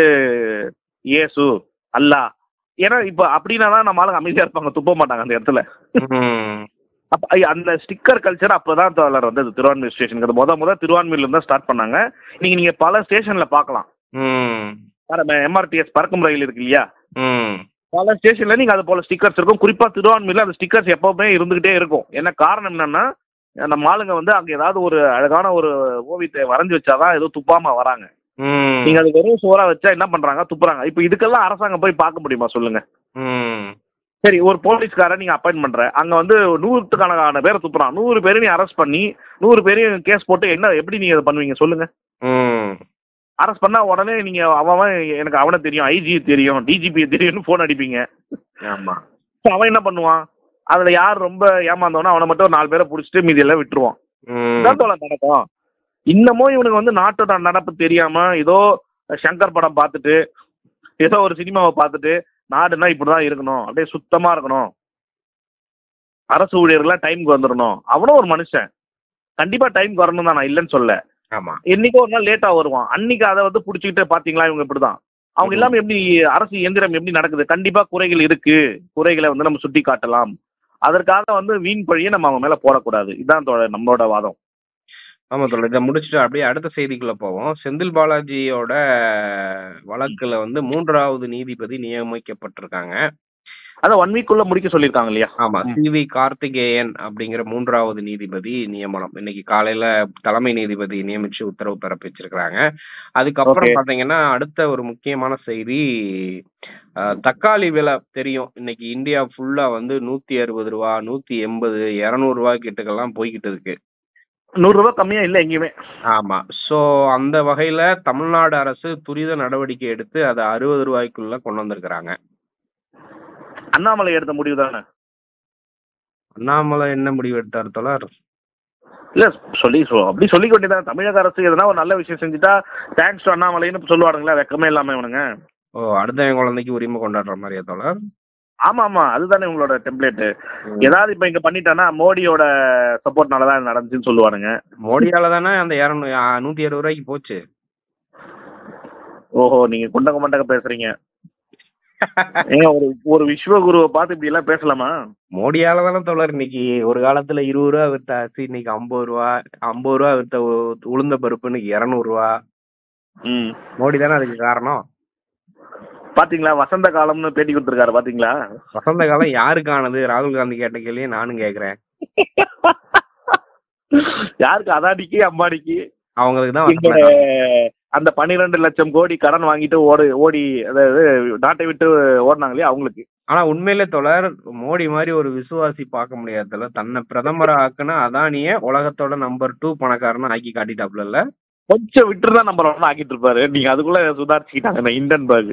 இயேசு அல்லாஹ் ஏன்னா இப்போ அப்படின்னா தான் நம்ம ஆளுங்க அமைதியா இருப்பாங்க துப்ப மாட்டாங்க அந்த இடத்துல ம் அப்ப ஐ- அந்த ஸ்டிக்கர் கல்ச்சர் அப்பதான் தோழர் வந்தது திருவான்மியூர் ஸ்டேஷனுக்கு முத முத திருவான்மியூர்ல இருந்தா ஸ்டார்ட் பண்ணாங்க நீங்க நீங்க பல ஸ்டேஷன்ல பார்க்கலாம் ம் எம்ஆர்டிஎஸ் பறக்கும் ரயில் இருக்கு இல்லையா ம் பல ஸ்டேஷன்ல நீங்க அது போல ஸ்டிக்கர்ஸ் இருக்கும் குறிப்பா திருவான்மையில அந்த ஸ்டிக்கர்ஸ் எப்பவுமே இருந்துகிட்டே இருக்கும் என்ன காரணம் என்னன்னா நம்ம ஆளுங்க வந்து அங்க ஏதாவது ஒரு அழகான ஒரு ஓவியத்தை வரைஞ்சு வச்சாதான் ஏதோ துப்பாம வராங்க ம் நீங்க அது வெறும் சோறா வச்சா என்ன பண்றாங்க துப்புறாங்க இப்போ இதுக்கெல்லாம் அரசாங்கம் போய் பார்க்க முடியுமா சொல்லுங்க ம் சரி ஒரு போலீஸ்காரன் நீங்க அப்பாயின் பண்ற அங்க வந்து நூற்றுக்கணக்கான பேரை துப்புறான் நூறு பேரை நீ அரெஸ்ட் பண்ணி நூறு பேரையும் கேஸ் போட்டு என்ன எப்படி நீங்க இதை பண்ணுவீங்க சொல்லுங்க ம் அரெஸ்ட் பண்ணா உடனே நீங்க அவன் அவன் எனக்கு அவனை தெரியும் ஐஜி தெரியும் டிஜிபி தெரியும்னு ஃபோன் அடிப்பீங்க ஆமா So, அவன் என்ன பண்ணுவான் அதுல யார் ரொம்ப ஏமாந்தவனோ அவனை மட்டும் ஒரு நாலு பேரை பிடிச்சிட்டு மீதி எல்லாம் விட்டுருவான் ம் இதான் தோழர் நடக்கும் இன்னமும் இவனுக்கு வந்து நாட்டோட நடப்பு தெரியாம ஏதோ சங்கர் படம் பார்த்துட்டு ஏதோ ஒரு சினிமாவை பார்த்துட்டு நாடுனா இப்படிதான் இருக்கணும் அப்படியே சுத்தமா இருக்கணும் அரசு ஊழியர்கள்லாம் டைம்க்கு வந்துடணும் அவனும் ஒரு மனுஷன் கண்டிப்பா டைம்க்கு வரணும் தான் நான் இல்லைன்னு சொல்ல ஆமா என்னைக்கோ ஒரு நாள் லேட்டா வருவான் அன்னைக்கு அதை வந்து புடிச்சுக்கிட்டு பாத்தீங்களா இவங்க இப்படிதான் அவங்க ம். இல்லாம எப்படி அரசு இயந்திரம் எப்படி நடக்குது கண்டிப்பா குறைகள் இருக்கு குறைகளை வந்து நம்ம சுட்டி காட்டலாம் அதற்காக வந்து வீண் பழியை நம்ம அவங்க மேல போடக்கூடாது இதுதான் தோழர் நம்மளோட வாதம் ஆமா தோழர் இதை முடிச்சுட்டு அப்படியே அடுத்த செய்திக்குள்ள போவோம் செந்தில் பாலாஜியோட வழக்குல வந்து மூன்றாவது நீதிபதி நியமிக்கப்பட்டிருக்காங்க அதை ஒன் வீக் உள்ள முடிக்க சொல்லியிருக்காங்க இல்லையா ஆமா ம். சி வி கார்த்திகேயன் அப்படிங்கிற மூன்றாவது நீதிபதி நியமனம் இன்னைக்கு காலையில தலைமை நீதிபதி நியமிச்சு உத்தரவு பிறப்பிச்சிருக்காங்க அதுக்கப்புறம் Okay. பாத்தீங்கன்னா அடுத்த ஒரு முக்கியமான செய்தி அஹ், தக்காளி விலை தெரியும் இன்னைக்கு இந்தியா ஃபுல்லா வந்து நூத்தி அறுபது ரூபா நூத்தி எண்பது இருநூறு ரூபாய் கிட்டக்கெல்லாம் போய்கிட்டு இருக்கு நூறு ரூபாய் கம்மியா இல்ல எங்கேயுமே ஆமா சோ அந்த வகையில தமிழ்நாடு அரசு துரித நடவடிக்கை எடுத்து அதை அறுபது ரூபாய்க்குள்ள கொண்டு வந்திருக்கிறாங்க அண்ணாமலை எடுத்த முடிவு தானே அண்ணாமலை என்ன முடிவு எடுத்தார் தோழர் இல்ல சொல்லி சொ- அப்படி சொல்லிக்க வேண்டியதான் தமிழக அரசு எதனா ஒரு நல்ல விஷயம் செஞ்சுட்டா தேங்க்ஸ் டு அண்ணாமலைன்னு சொல்லுவானுங்களா வெக்கமே இல்லாம இவனுங்க ஓ அடுத்தவன் குழந்தைக்கு உரிமை கொண்டாடுற மாதிரியா தோழர் ஆமா ஆமா அதுதானே உங்களோட டெம்ப்ளேட் ஏதாவது இப்ப இங்க பண்ணிட்டானா மோடியோட சப்போர்ட்னால தான் நடந்துச்சுன்னு சொல்லுவானுங்க மோடியால தானே அந்த இரநூ நூத்தி அறுபது ரூபாய்க்கு போச்சு ஓஹோ நீங்க குண்டக மண்டக பேசுறீங்க ஏங்க ஒரு ஒரு விஸ்வகுருவை பார்த்து இப்படி எல்லாம் பேசலாமா மோடியால தானே தோழர் இன்னைக்கு ஒரு காலத்துல இருபது ரூபா வித்த அரிசி இன்னைக்கு ஐம்பது ரூபா ஐம்பது ரூபா வித்த உ- உளுந்த பருப்பு இன்னைக்கு இருநூறு ரூபா ம் மோடி தானே அதுக்கு காரணம் பாத்தீங்களா வசந்த காலம்னு பேட்டி கொடுத்துருக்காரு பாத்தீங்களா வசந்த காலம் யாருக்கானது ராகுல் காந்தி கேட்ட கேள்வியை நானும் கேக்குறேன் யாருக்கு அதானிக்கு அம்பானிக்கு அவங்களுக்கு தான் வசந்த எங்களோட காலம். அந்த பன்னிரெண்டு லட்சம் கோடி கடன் வாங்கிட்டு ஓடு ஓடி அதாவது நாட்டை விட்டு ஓடினாங்க இல்லையா அவங்களுக்கு ஆனா உண்மையிலே தொடர் மோடி மாதிரி ஒரு விசுவாசி பார்க்க முடியாது தல. தன்னை பிரதமர் ஆக்குன அதானிய உலகத்தோட நம்பர் டூ பணக்காரனா ஆக்கி காட்டிட்டாப்ல இல்ல கொஞ்சம் விட்டு தான் நம்பர் ஒன் ஆக்கிட்டு இருப்பாரு நீங்க அதுக்குள்ள சுதாரிச்சுக்கிட்டாங்க இந்த இண்டன்பர்க்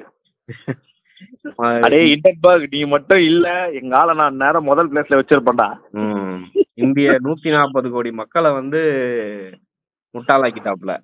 அடே இண்டன்பர்க் நீ மட்டும் இல்ல எங்க ஆளை நான் நேரம் முதல் பிளேஸ்ல வச்சிருப்பேன்டா ம். இந்திய நூத்தி நாற்பது கோடி மக்களை வந்து முட்டாளாக்கிட்டாப்ல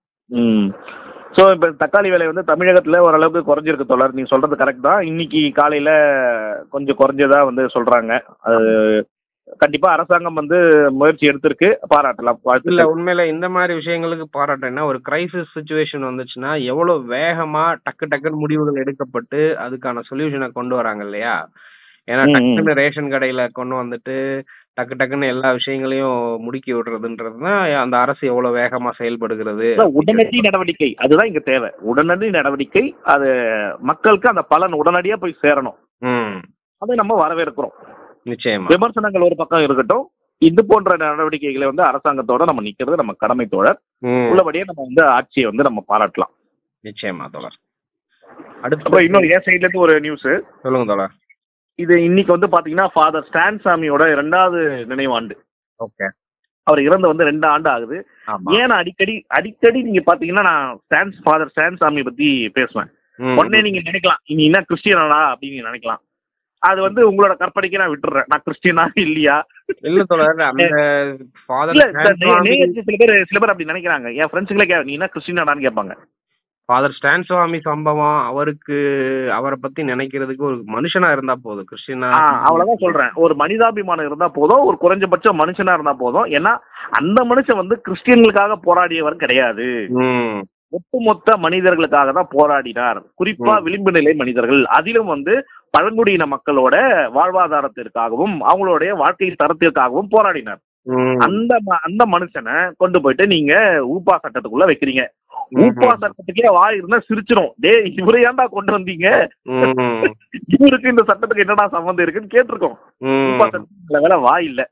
ம் ஸோ இப்போ தக்காளி விலை வந்து தமிழகத்தில் ஓரளவுக்கு குறைஞ்சிருக்கு தொடர் நீங்க சொல்றது கரெக்ட் தான் இன்னைக்கு காலையில கொஞ்சம் குறைஞ்சதா வந்து சொல்றாங்க அது கண்டிப்பா அரசாங்கம் வந்து முயற்சி எடுத்திருக்கு பாராட்டலாம் இல்ல வாழ்த்துக்கள். உண்மையில இந்த மாதிரி விஷயங்களுக்கு பாராட்டேன்னா ஒரு கிரைசிஸ் சுச்சுவேஷன் வந்துச்சுன்னா எவ்வளவு வேகமா டக்கு டக்குன்னு முடிவுகள் எடுக்கப்பட்டு அதுக்கான சொல்யூஷனை கொண்டு வராங்க இல்லையா ஏன்னா ம், ம். டக்குன்னு ரேஷன் கடையில கொண்டு வந்துட்டு டக்கு டக்குன்னு எல்லா விஷயங்களையும் முடுக்கி விடுறதுன்றது தான் அந்த அரசு எவ்வளவு வேகமா செயல்படுகிறது அதான் உடனடி நடவடிக்கை அதுதான் இங்க தேவை உடனடி நடவடிக்கை அது மக்களுக்கு அந்த பலன் உடனடியா போய் சேரணும் ம் அதை நம்ம வரவேற்கிறோம் நிச்சயமா விமர்சனங்கள் ஒரு பக்கம் இருக்கட்டும் இது போன்ற நடவடிக்கைகளை வந்து அரசாங்கத்தோட நம்ம நிக்கிறது நம்ம கடமை தோழர் ம் உள்ளபடியே நம்ம வந்து ஆட்சியை வந்து நம்ம பாராட்டலாம் நிச்சயமா தோழர் அப்புறம் அடுத்து இன்னொரு என் சைட்ல இருந்து ஒரு நியூஸ் சொல்லுங்க தோழர் இது இன்னைக்கு வந்து பாத்தீங்கன்னா ஃபாதர் ஸ்டான் சாமியோட ரெண்டாவது நினைவாண்டு ஓகே அவர் இறந்து வந்து ரெண்டு ஆண்டு ஆகுது ஆமா ஏன் நான் அடிக்கடி அடிக்கடி நீங்க பாத்தீங்கன்னா நான் ஸ்டான்ஸ் ஃபாதர் ஸ்டான் சாமி பத்தி பேசுவேன் ம். உடனே நீங்க நினைக்கலாம் நீ என்ன கிறிஸ்டியனா அப்படின்னு நினைக்கலாம் அது வந்து உங்களோட கற்பனைக்கு நான் விட்டுறேன் நான் கிறிஸ்டியனா இல்லையா இல்ல தோழர் அந்த இல்ல ஃபாதர் இந்த நே- நேயர்கள் சில பேர் சில பேர் அப்படி நினைக்கிறாங்க என் ஃப்ரெண்ட்ஸுங்களே கே நீ என்ன கிறிஸ்டியனாடான்னு கேட்பாங்க ஃபாதர் ஸ்டான் சுவாமி சம்பவம் அவருக்கு அவரை பத்தி நினைக்கிறதுக்கு ஒரு மனுஷனா இருந்தா போதும் கிறிஸ்டியனா ஆ, அவ்வளவுதான் சொல்றேன் ஒரு மனிதாபிமானம் இருந்தா போதும் ஒரு குறைஞ்சபட்ச மனுஷனா இருந்தா போதும் ஏன்னா அந்த மனுஷன் வந்து கிறிஸ்டியன்களுக்காக போராடியவர் கிடையாது ம் ஒட்டுமொத்த மனிதர்களுக்காக தான் போராடினார் குறிப்பா ம். விளிம்பு நிலை மனிதர்கள் அதிலும் வந்து பழங்குடியின மக்களோட வாழ்வாதாரத்திற்காகவும் அவங்களுடைய வாழ்க்கை தரத்திற்காகவும் போராடினார் ம். அந்த ம- அந்த மனுஷனை கொண்டு போயிட்டு நீங்க ஊப்பா சட்டத்துக்குள்ள வைக்கிறீங்க ஊப்பா சட்டத்துக்கே வாய் இருந்தா சிரிச்சிரும் டேய் இவரை ஏன்டா கொண்டு வந்தீங்க ம். இவருக்கு இந்த சட்டத்துக்கு என்னடா சம்மந்தம் இருக்குன்னு கேட்டிருக்கோம் ஊப்பா ம். சட்டத்துல வேலை வாய் இல்ல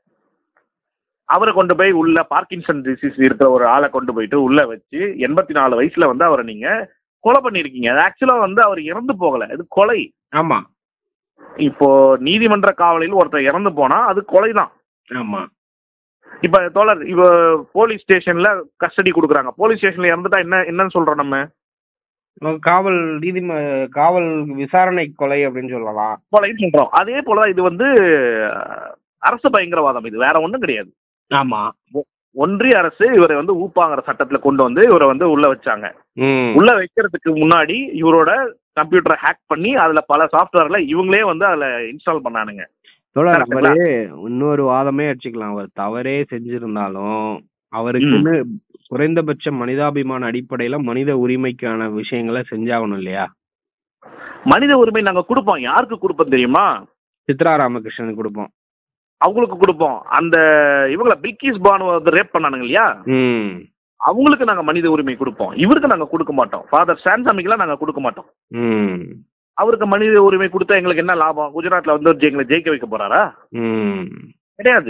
அவரை கொண்டு போய் உள்ள பார்க்கின்சன் டிசீஸ் இருக்கிற ஒரு ஆளை கொண்டு போயிட்டு உள்ள வச்சு எண்பத்தி நாலு வயசுல வந்து அவரை நீங்க கொலை பண்ணிருக்கீங்க ஆக்சுவலா வந்து அவர் இறந்து போகல இது கொலை ஆமா இப்போ நீதிமன்ற காவலில் ஒருத்தர் இறந்து போனா அது கொலை தான் ஆமா இப்ப தோழர் இப்போ போலீஸ் ஸ்டேஷன்ல கஸ்டடி கொடுக்குறாங்க போலீஸ் ஸ்டேஷன்ல இறந்துட்டா என்ன என்னன்னு சொல்றோம் நம்ம காவல் நீதி காவல் விசாரணை கொலை அப்படின்னு சொல்லலாம் கொலைன்னு சொல்றோம் அதே போலதான் இது வந்து அஹ், அரசு பயங்கரவாதம் இது வேற ஒண்ணும் கிடையாது ஆமா ஒன்றிய அரசு இவரை வந்து ஊப்பாங்கிற சட்டத்துல கொண்டு வந்து இவரை வந்து உள்ள வச்சாங்க ம். உள்ள வைக்கிறதுக்கு முன்னாடி இவரோட கம்ப்யூட்டரை ஹேக் பண்ணி அதுல பல சாஃப்ட்வேர்ல இவங்களே வந்து அதுல இன்ஸ்டால் பண்ணானுங்க தோழர் correct அவரு இன்னொரு வாதமே வச்சுக்கலாம் அவர் தவறே செஞ்சிருந்தாலும் அவருக்குன்னு குறைந்தபட்ச மனிதாபிமான அடிப்படையில மனித உரிமைக்கான விஷயங்களை செஞ்சாகணும் இல்லையா மனித உரிமை நாங்க கொடுப்போம் யாருக்கு கொடுப்போம் தெரியுமா சித்ரா ராமகிருஷ்ணனுக்கு கொடுப்போம் அவங்களுக்கு கொடுப்போம் அந்த இவங்கள பில்கிஸ் பானு வந்து ரேப் பண்ணானுங்க இல்லையா ம் அவங்களுக்கு நாங்க மனித உரிமை கொடுப்போம் இவருக்கு நாங்க கொடுக்க மாட்டோம் ஃபாதர் சாம்சாமிக்கெல்லாம் நாங்க கொடுக்க மாட்டோம் ம் அவருக்கு மனித உரிமை கொடுத்தா எங்களுக்கு என்ன லாபம் குஜராத்ல வந்து ஒரு எங்களை ஜெயிக்க வைக்க போறாரா ம் கிடையாது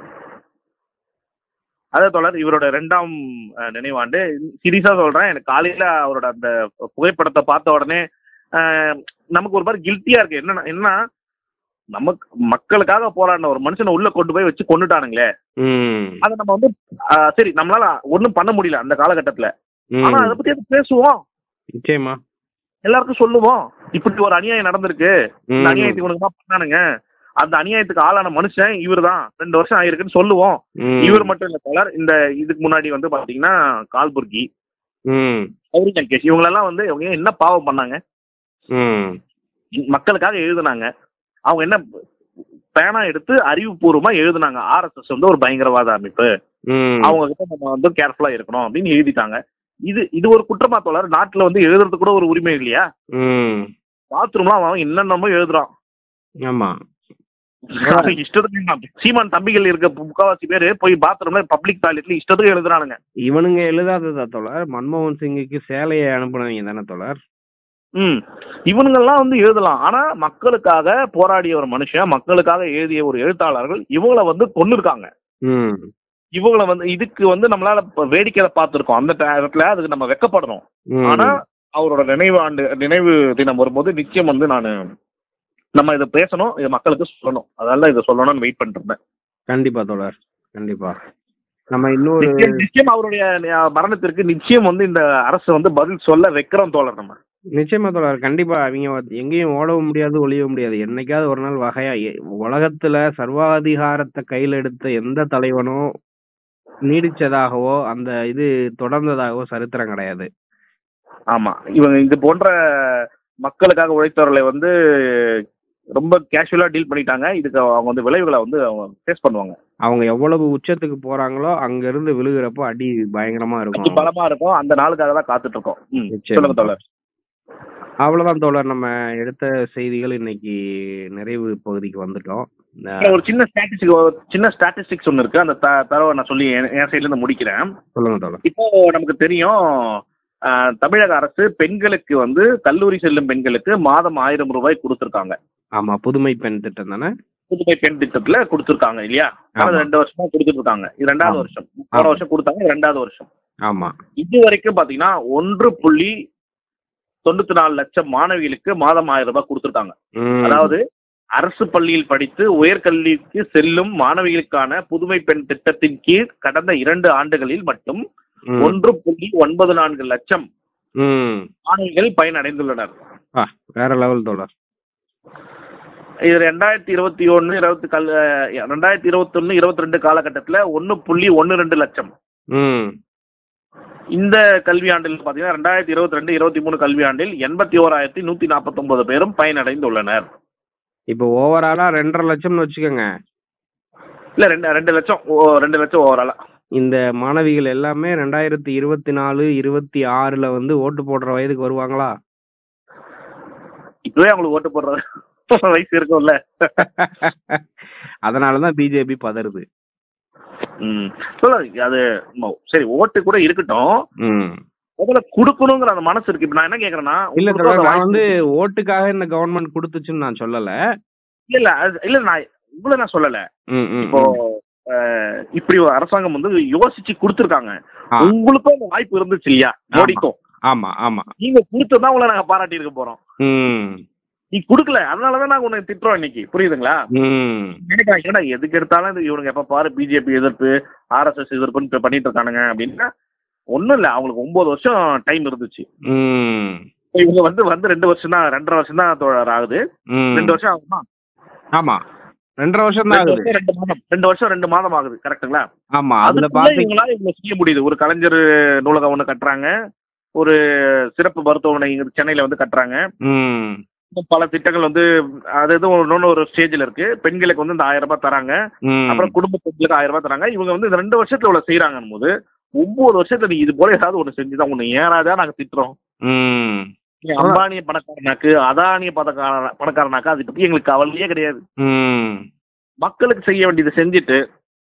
அதே தொடர் இவரோட ரெண்டாம் அஹ், நினைவாண்டு சீரியஸா சொல்றேன் எனக்கு காலையில அவரோட அந்த புகைப்படத்தை பார்த்த உடனே அஹ், நமக்கு ஒரு மாதிரி கில்ட்டியா இருக்கு என்னன்னா என்ன நமக்கு மக்களுக்காக போராடின ஒரு மனுஷனை உள்ள கொண்டு போய் வச்சு கொண்டுட்டானுங்களே ம் அதை நம்ம வந்து அஹ், சரி நம்மளால ஒன்றும் பண்ண முடியல அந்த காலகட்டத்துல ஆனா அதை ம். பத்தி அது பேசுவோம் நிச்சயமா எல்லாருக்கும் சொல்லுவோம் இப்படி ஒரு அநியாயம் நடந்திருக்கு இந்த ம். அநியாயத்துக்கு உனக்கு தான் பண்ணானுங்க அந்த அநியாயத்துக்கு ஆளான மனுஷன் இவர் தான் ரெண்டு வருஷம் ஆயிருக்குன்னு சொல்லுவோம் ம். இவர் மட்டும் இல்ல தோழர் இந்த இதுக்கு முன்னாடி வந்து பாத்தீங்கன்னா கால்புர்கி ம் கௌரி லங்கேஷ் இவங்களெல்லாம் வந்து இவங்க என்ன பாவம் பண்ணாங்க ம் மக்களுக்காக எழுதுனாங்க அவங்க என்ன பேனா எடுத்து அறிவுபூர்வமா எழுதுனாங்க ஆர்எஸ்எஸ் வந்து ஒரு பயங்கரவாத அமைப்பு ம் அவங்க கிட்ட நம்ம வந்து கேர்ஃபுல்லா இருக்கணும் அப்படின்னு எழுதிட்டாங்க இது இது ஒரு குற்றமா தோழர் நாட்டுல வந்து எழுதுறதுக்கு கூட ஒரு உரிமை இல்லையா ம் பாத்ரூம்லாம் அவன் என்னென்னமோ எழுதுறான் ஆமா இஷ்டத்துக்கு சீமான் தம்பிகள் இருக்க முக்காவாசி பேரு போய் பாத்ரூம்ல பப்ளிக் டாய்லெட்ல இஷ்டத்துக்கு எழுதுறானுங்க இவனுங்க எழுதாததா தோழர் மன்மோகன் சிங்குக்கு சேலையை அனுப்புனவங்க தானே தோழர் ம் இவனுங்கெல்லாம் வந்து எழுதலாம் ஆனா மக்களுக்காக போராடிய ஒரு மனுஷன் மக்களுக்காக எழுதிய ஒரு எழுத்தாளர்கள் இவங்கள வந்து கொன்னுருக்காங்க ம் இவங்கள வந்து இதுக்கு வந்து நம்மளால இப்ப வேடிக்கையில பார்த்துருக்கோம் அந்த நேரத்துல அதுக்கு நம்ம வெக்கப்படணும் ம். ஆனா அவரோட நினைவு ஆண்டு நினைவு தினம் வரும்போது நிச்சயம் வந்து நான் நம்ம இதை பேசணும் இதை மக்களுக்கு சொல்லணும் அதனால இதை சொல்லணும்னு வெயிட் பண்ணிட்டு இருந்தேன் கண்டிப்பா தோழர் கண்டிப்பா நம்ம இன்னொரு நிச்சயம் நிச்சயம் அவருடைய அஹ், மரணத்திற்கு நிச்சயம் வந்து இந்த அரசு வந்து பதில் சொல்ல வைக்கிறோம் தோழர் நம்ம நிச்சயமா தோழர் கண்டிப்பா அவங்க வந்து எங்கேயும் ஓடவும் முடியாது ஒளியவும் முடியாது என்னைக்காவது ஒரு நாள் வகையா எ- உலகத்துல சர்வாதிகாரத்தை கையில் எடுத்த எந்த தலைவனும் நீடிச்சதாகவோ அந்த இது தொடர்ந்ததாகவோ சரித்திரம் கிடையாது ஆமா இவங்க இது போன்ற மக்களுக்காக உழைத்தவர்களை வந்து ரொம்ப கேஷுவலா டீல் பண்ணிட்டாங்க இதுக்கு அவங்க வந்து விளைவுகளை வந்து அவங்க ஃபேஸ் பண்ணுவாங்க அவங்க எவ்வளவு உச்சத்துக்கு போறாங்களோ அங்க இருந்து விழுகிறப்போ அடி பயங்கரமா அது இருக்கும் பலமா இருக்கும் அந்த நாளுக்காக தான் காத்துட்டு இருக்கோம் ம், நிச்சயமா. சொல்லுங்க தோழர் அவ்வளவுதான் தோழர் நம்ம எடுத்த செய்திகள் இன்னைக்கு நிறைவு பகுதிக்கு வந்துட்டோம் அஹ் ஒரு சின்ன ஸ்டாட்டிஸ்டிக் சின்ன ஸ்டாட்டிஸ்டிக்ஸ் ஒன்று இருக்கு அந்த த- தரவை நான் சொல்லி என் என் சைட்ல இருந்து முடிக்கிறேன் சொல்லுங்க தோழர் இப்போ நமக்கு தெரியும் ஆஹ், தமிழக அரசு பெண்களுக்கு வந்து கல்லூரி செல்லும் பெண்களுக்கு மாதம் ஆயிரம் ரூபாய் கொடுத்துருக்காங்க ஆமா புதுமை பெண் திட்டம் தானே புதுமை பெண் திட்டத்துல கொடுத்துருக்காங்க இல்லையா கடந்த ஆமா. ரெண்டு வருஷமா கொடுத்துட்டு இருக்காங்க இது ரெண்டாவது ஆமா. வருஷம் போன ஆமா. வருஷம் கொடுத்தாங்க இது ரெண்டாவது வருஷம் ஆமா இது வரைக்கும் பாத்தீங்கன்னா ஒன்று புள்ளி தொண்ணூத்தி நாலு லட்சம் மாணவிகளுக்கு மாதம் ஆயிரம் ரூபாய் கொடுத்துருக்காங்க ம். அதாவது அரசு பள்ளியில் படித்து உயர்கல்விக்கு செல்லும் மாணவிகளுக்கான புதுமை பெண் திட்டத்தின் கீழ் கடந்த இரண்டு ஆண்டுகளில் மட்டும் ம். ஒன்று புள்ளி ஒன்பது நான்கு லட்சம் ம். மாணவிகள் பயனடைந்துள்ளனர் ஆ, வேற லெவல் தோழர் இது ரெண்டாயிரத்தி இருபத்தி ஒன்று இருபத்தி கல் அஹ், ரெண்டாயிரத்தி இருபத்தொன்னு இருபத்தி ரெண்டு காலகட்டத்தில் ஒன்று புள்ளி ஒன்று ரெண்டு லட்சம் ம் இந்த கல்வியாண்டில் பார்த்தீங்கன்னா ரெண்டாயிரத்தி இருபத்தி ரெண்டு இருபத்தி மூணு கல்வியாண்டில் எண்பத்தி ஓராயிரத்தி நூற்றி நாற்பத்தொன்பது பேரும் பயனடைந்துள்ளனர் இப்போ ஓவராலா ரெண்டரை லட்சம்னு வச்சுக்கோங்க இல்லை ரெண்டு ரெண்டு லட்சம் ஓ, ரெண்டு லட்சம் ஓவராலாக இந்த மாணவிகள் எல்லாமே ரெண்டாயிரத்தி இருபத்தி நாலு இருபத்தி ஆறுல வந்து ஓட்டு போடுற வயதுக்கு வருவாங்களா இப்பவே அவங்களுக்கு ஓட்டு போடுற வயசு இருக்கும்ல அதனாலதான் பிஜேபி பதறுது ம் சொல்ல அது ம- சரி ஓட்டு கூட இருக்கட்டும் ம் முதல்ல கொடுக்கணுங்கிற அந்த மனசு இருக்கு இப்போ நான் என்ன கேட்குறேன்னா இல்ல தோழர் நான் வந்து ஓட்டுக்காக இந்த கவர்மெண்ட் கொடுத்துச்சுன்னு நான் சொல்லல இல்ல இல்ல அது- இல்ல நான் உங்களை நான் சொல்லல ம், ம், இப்போ ம். அஹ், இப்படி ஒரு அரசாங்கம் வந்து யோசிச்சு கொடுத்துருக்காங்க ஆ, உங்களுக்கும் அந்த வாய்ப்பு இருந்துச்சு இல்லையா மோடிக்கும் ஆமா ஆமா நீங்க கொடுத்ததான் உங்களை நாங்க பாராட்டி இருக்க போறோம் ம் நீ கொடுக்கல அதனாலதான் நாங்க உன்னை திட்டுறோம் இன்னைக்கு புரியுதுங்களா ம் நினைக்கிறாங்க ஏன்னா எதுக்கு எடுத்தாலும் இது இவனுங்க எப்ப பாரு பிஜேபி எதிர்ப்பு ஆர்எஸ்எஸ் எதிர்ப்புன்னு இப்ப பண்ணிட்டு இருக்கானுங்க அப்படின்னா ஒண்ணும் இல்ல அவங்களுக்கு ஒன்பது வருஷம் டைம் இருந்துச்சு ம் இப்ப இவங்க வந்து வந்து ரெண்டு வருஷம் தான் ரெண்டரை வருஷம் தான் தோழர் ஆகுது ம். ரெண்டு வருஷம் ஆகுமா ஆமா ரெண்டரை வருஷம் தான் ரெண்டு ஆகுது வருஷம் ரெண்டு மாதம் ரெண்டு வருஷம் ரெண்டு மாதம் ஆகுது கரெக்ட்டுங்களா ஆமா அதுல அதுக்குள்ள பாத்தீங்க இவங்களால இவ்வளவு செய்ய முடியுது ஒரு கலைஞர் நூலகம் ஒன்று கட்டுறாங்க ஒரு சிறப்பு மருத்துவமனை இங்க சென்னையில வந்து கட்டுறாங்க ம் இன்னும் பல திட்டங்கள் வந்து அது எதுவும் இன்னொன்று ஒரு ஸ்டேஜ்ல இருக்கு பெண்களுக்கு வந்து இந்த ஆயிரம் ரூபாய் தராங்க ம் அப்புறம் குடும்ப பெண்களுக்கு ஆயிரம் ரூபாய் தராங்க இவங்க வந்து இந்த ரெண்டு வருஷத்துல இவ்வளவு செய்யறாங்கன்னு போது ஒன்பது வருஷத்துல நீ இது போல ஏதாவது ஒன்று செஞ்சுதான் ஒன்று ஏறாதான் நாங்க திட்டுறோம் ம் நீ அம்பானிய பணக்காரனாக்கு அதானிய பணக்கார பணக்காரனாக்கு அதை பத்தி எங்களுக்கு கவலையே கிடையாது ம் மக்களுக்கு செய்ய வேண்டியதை செஞ்சுட்டு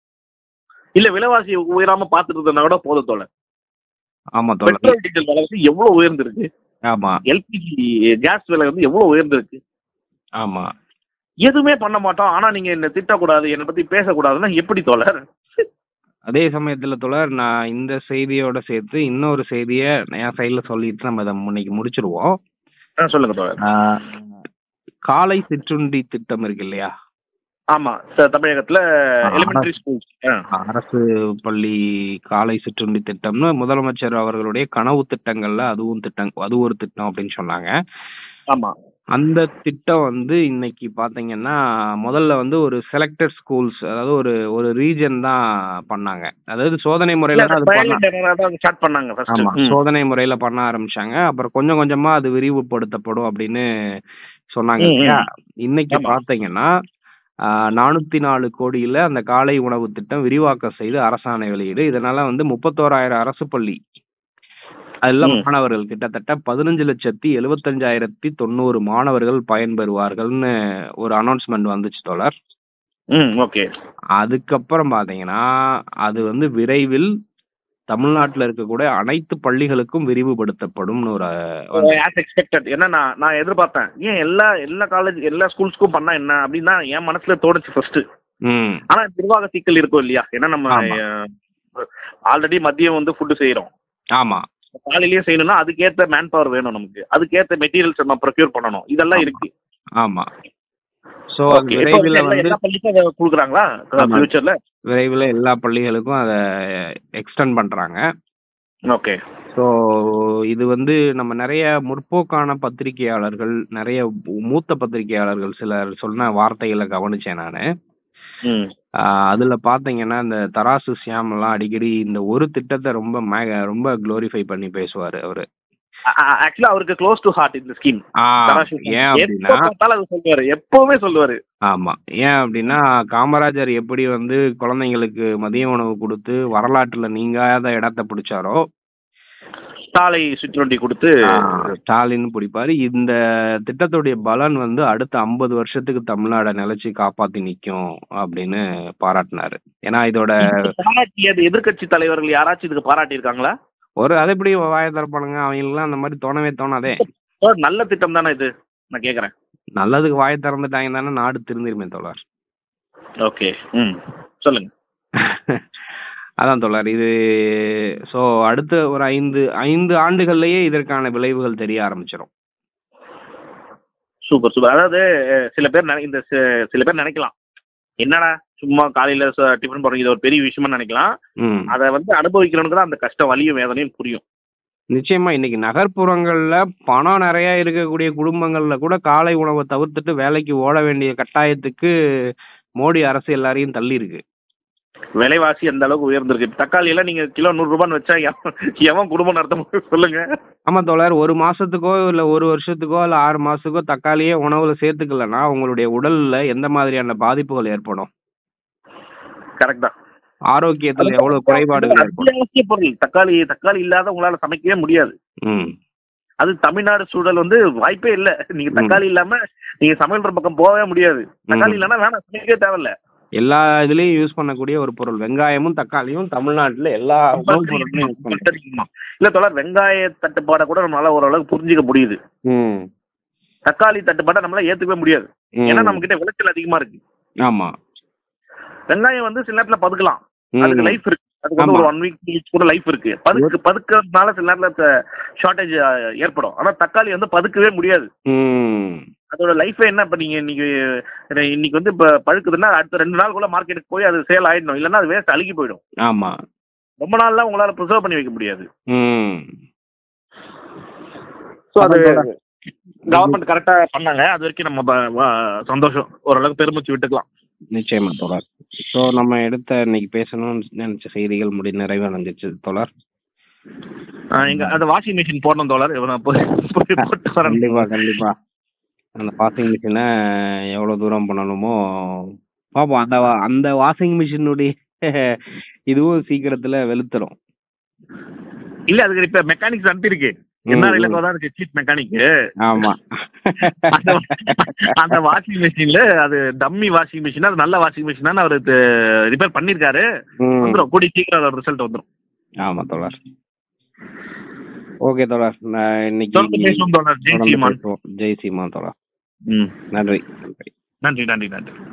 இல்ல விலைவாசி உயராம பார்த்துட்டு இருந்தா கூட போதும் தோழர் ஆமா தோழர் பெட்ரோல் டீசல் விலைவாசி எவ்வளவு உயர்ந்திருக்கு ஆமா எல்பிஜி கேஸ் விலை வந்து எவ்வளவு உயர்ந்திருக்கு ஆமா எதுவுமே பண்ண மாட்டோம் ஆனா நீங்க என்ன திட்டக்கூடாது என்னை பத்தி பேசக்கூடாதுன்னா எப்படி தோழர் அதே சமயத்துல தோழர் நான் இந்த செய்தியோட சேர்த்து இன்னொரு செய்தியை என் சைடுல சொல்லிட்டு நம்ம இதை இன்னைக்கு முடிச்சிருவோம் ஆ, சொல்லுங்க தோழர் ஆஹ், காலை சிற்றுண்டி திட்டம் இருக்கு இல்லையா ஆமா ச- தமிழகத்துல ஆ, எலிமெண்டரி ஸ்கூல்ஸ் அரசு பள்ளி காலை சிற்றுண்டி திட்டம்னு முதலமைச்சர் அவர்களுடைய கனவு திட்டங்கள்ல அதுவும் திட்டம் அது ஒரு திட்டம் அப்படின்னு சொன்னாங்க ஆமா அந்த திட்டம் வந்து இன்னைக்கு பாத்தீங்கன்னா முதல்ல வந்து ஒரு செலக்டட் ஸ்கூல்ஸ் அதாவது ஒரு ஒரு ரீஜன் தான் பண்ணாங்க அதாவது சோதனை முறையில தான் அது பண்ண ஸ்டார்ட் பண்ணாங்க ஆமா ஃபர்ஸ்ட் சோதனை முறையில பண்ண ஆரம்பிச்சாங்க அப்புறம் கொஞ்சம் கொஞ்சமா அது விரிவுபடுத்தப்படும் அப்படின்னு சொன்னாங்க ம், ம். இல்லையா இன்னைக்கு ஆமா. பாத்தீங்கன்னா நானூத்தி நாலு கோடியில அந்த காலை உணவு திட்டம் விரிவாக்கம் செய்து அரசாணை வெளியீடு இதனால வந்து முப்பத்தோராயிரம் அரசு பள்ளி அதுல ம். மாணவர்கள் கிட்டத்தட்ட பதினஞ்சு லட்சத்தி எழுபத்தஞ்சாயிரத்தி தொண்ணூறு மாணவர்கள் பயன்பெறுவார்கள்னு ஒரு அனௌன்ஸ்மெண்ட் வந்துச்சு தோழர் ம் ஓகே அதுக்கப்புறம் பாத்தீங்கன்னா அது வந்து விரைவில் தமிழ்நாட்டுல இருக்கக்கூடிய அனைத்து பள்ளிகளுக்கும் விரிவுபடுத்தப்படும்னு ஒரு வந்து ஆஸ் எக்ஸ்பெக்டட் ஏன்னா நான் நான் எதிர்பார்த்தேன் ஏன் எல்லா எல்லா காலேஜ் எல்லா ஸ்கூல்ஸ்க்கும் பண்ணா என்ன அப்படின்னு தான் என் மனசுல தோணுச்சு ஃபர்ஸ்ட் ம் ஆனா நிர்வாக சிக்கல் இருக்கும் இல்லையா ஏன்னா நம்ம ஆமா. ஆல்ரெடி மதியம் வந்து ஃபுட்டு செய்யறோம் ஆமா காலையிலேயே செய்யணும்னா அதுக்கேத்த மேன் பவர் வேணும் நமக்கு அதுக்கேத்த மெட்டீரியல்ஸ் நம்ம ப்ரொக்யூர் பண்ணணும் இதெல்லாம் ஆமா. இருக்கு ஆமா சோ Okay. இப்போ விரைவில் எல்லா- வந்து எல்லா பள்ளிக்கும் அதை கொடுக்குறாங்களா ஆமா. ஃபியூச்சர்ல விரைவில் எல்லா பள்ளிகளுக்கும் அதை எக்ஸ்டெண்ட் பண்றாங்க ஓகே ஸோ இது வந்து நம்ம நிறைய முற்போக்கான பத்திரிகையாளர்கள் நிறைய மூத்த பத்திரிகையாளர்கள் சிலர் சொன்ன வார்த்தைகளை கவனிச்சேன் நான் ம் அதுல பாத்தீங்கன்னா இந்த தராசு சியாம் எல்லாம் அடிக்கடி இந்த ஒரு திட்டத்தை ரொம்ப மே- ரொம்ப க்ளோரிஃபை பண்ணி பேசுவாரு அவரு ஆக்சுவலா அவருக்கு க்ளோஸ் டு ஹார்ட் இந்த ஸ்கீம் ஆ, ஏன் அப்படின்னா பார்த்தாலும் அது சொல்லுவாரு எப்பவுமே சொல்லுவாரு ஆமா ஏன் அப்படின்னா காமராஜர் எப்படி வந்து குழந்தைங்களுக்கு மதிய உணவு கொடுத்து வரலாற்றுல நீங்காத இடத்தை பிடிச்சாரோ சாலை சுற்றுவண்டி கொடுத்து ஸ்டாலின் பிடிப்பாரு இந்த திட்டத்துடைய பலன் வந்து அடுத்த ஐம்பது வருஷத்துக்கு தமிழ்நாடை நிலைச்சு காப்பாத்தி நிக்கும் அப்படின்னு பாராட்டினாரு ஏன்னா இதோட பாராட்டியது எதிர்க்கட்சி தலைவர்கள் யாராச்சும் இதுக்கு பாராட்டி இருக்காங்களா ஒரு அது எப்படி வாய திறப்பானுங்க அவங்களுக்குலாம் அந்த மாதிரி தோணவே தோணாதே நல்ல திட்டம் தானே இது நான் கேக்குறேன் நல்லதுக்கு வாய திறந்துட்டாங்க தானே நாடு திருந்திருமே தோழர் ஓகே ம் சொல்லுங்க அதான் தோழர் இது ஸோ அடுத்த ஒரு ஐந்து ஐந்து ஆண்டுகள்லயே இதற்கான விளைவுகள் தெரிய ஆரம்பிச்சிடும் சூப்பர் சூப்பர் அதாவது அஹ், சில பேர் நினை- இந்த சி- சில பேர் நினைக்கலாம் என்னடா சும்மா காலையில ச- டிஃபன் போடுறது இது ஒரு பெரிய விஷயமா நினைக்கலாம் ம் அதை வந்து அனுபவிக்கிறவனுக்கு தான் அந்த கஷ்டம் வலியும் வேதனையும் புரியும் நிச்சயமா இன்னைக்கு நகர்ப்புறங்கள்ல பணம் நிறைய இருக்கக்கூடிய குடும்பங்கள்ல கூட காலை உணவை தவிர்த்துட்டு வேலைக்கு ஓட வேண்டிய கட்டாயத்துக்கு மோடி அரசு எல்லாரையும் தள்ளி இருக்கு விலைவாசி அந்த அளவுக்கு உயர்ந்திருக்கு இப்ப தக்காளி எல்லாம் நீங்க கிலோ நூறு ரூபான்னு வச்சா எவன் எவன் குடும்பம் நடத்த முடியும் சொல்லுங்க ஆமா தோழர் ஒரு மாசத்துக்கோ இல்ல ஒரு வருஷத்துக்கோ இல்ல ஆறு மாசத்துக்கோ தக்காளியே உணவுல சேர்த்துக்கலன்னா உங்களுடைய உடல்ல எந்த மாதிரியான பாதிப்புகள் ஏற்படும் கரெக்ட் தான் ஆரோக்கியத்துல எவ்வளவு குறைபாடுகள் ஏற்படும் அத்தியாவசிய பொருள் தக்காளி தக்காளி இல்லாத உங்களால சமைக்கவே முடியாது ம் அது தமிழ்நாடு சூழல் வந்து வாய்ப்பே இல்ல நீங்க ம். தக்காளி இல்லாம நீங்க சமையல் பக்கம் போகவே முடியாது தக்காளி ம். இல்லைன்னா வேணாம் சமைக்கவே தேவையில்ல எல்லா இதுலயும் யூஸ் பண்ணக்கூடிய ஒரு பொருள் வெங்காயமும் தக்காளியும் தமிழ்நாட்டுல எல்லா உணவுப் பொருட்களையும் யூஸ் பண்ணுறோம் இல்ல தொடர் வெங்காய தட்டுப்பாடை கூட நம்மளால ஓரளவுக்கு புரிஞ்சுக்க முடியுது ம் தக்காளி தட்டுப்பாடை நம்மளால ஏத்துக்கவே முடியாது ம். ஏன்னா நம்ம கிட்ட விளைச்சல் அதிகமா இருக்கு ஆமா வெங்காயம் வந்து சில நேரத்துல பதுக்கலாம் ம். அதுக்கு லைஃப் இருக்கு அதுக்கு வந்து ஒரு ஆமா. ஒன் வீக் கூட லைஃப் இருக்கு பதுக்கு பதுக்கிறதுனால சில நேரத்துல ஷார்டேஜ் ஏற்படும் ஆனா தக்காளி வந்து பதுக்கவே முடியாது ம் அதோட லைஃப் என்ன இப்ப நீங்க இன்னைக்கு இன்னைக்கு வந்து இப்ப பழுக்குதுன்னா அடுத்த ரெண்டு நாளுக்குள்ள மார்க்கெட்டுக்கு போய் அது சேல் ஆயிடணும் இல்லைன்னா அது வேஸ்ட் அழுகி போயிடும் ஆமா ரொம்ப நாள்லாம் உங்களால ப்ரிசர்வ் பண்ணி வைக்க முடியாது ம் ஸோ அது அதான் கவர்மெண்ட் கரெக்டா பண்ணாங்க அது வரைக்கும் நம்ம ப- வ- சந்தோஷம் ஓரளவுக்கு பெருமிச்சு விட்டுக்கலாம் நிச்சயமா தோழர் ஸோ நம்ம எடுத்த இன்னைக்கு பேசணும்னு நினைச்ச செய்திகள் முடி நிறைவடைஞ்சிச்சு தோழர் ஆஹ் எங்க அந்த வாஷிங் மிஷின் போடணும் தோழர் இவனை போய் போய் போட்டு வரேன் கண்டிப்பா கண்டிப்பா அந்த வாஷிங் மிஷினை எவ்வளவு தூரம் பண்ணணுமோ பாப்போம் அந்த வா- அந்த வாஷிங் மிஷினுடைய இதுவும் சீக்கிரத்துல வெளுத்துரும் இல்ல அதுக்கு இப்ப மெக்கானிக்ஸ் அனுப்பியிருக்கு என்ன இலக்கோ தான் இருக்கு சீட் மெக்கானிக் ஆமா அந்த அந்த வாஷிங் மிஷின்ல அது டம்மி வாஷிங் மிஷின் அது நல்ல வாஷிங் மிஷின் அவர் ரிப்பேர் பண்ணிருக்காரு ம். வந்துரும் கூடி சீக்கிரம் அதோட ரிசல்ட் வந்துரும் ஆமா தோழர் ஓகே தோழர் நான் இன்னைக்கு தொடர்ந்து பேசுவோம் தோழர் ஜெய் தொடர்ந்து சீமான் பேசுவோம். ஜெய் சீமான் தோழர் ம் நன்றி நன்றி நன்றி நன்றி நன்றி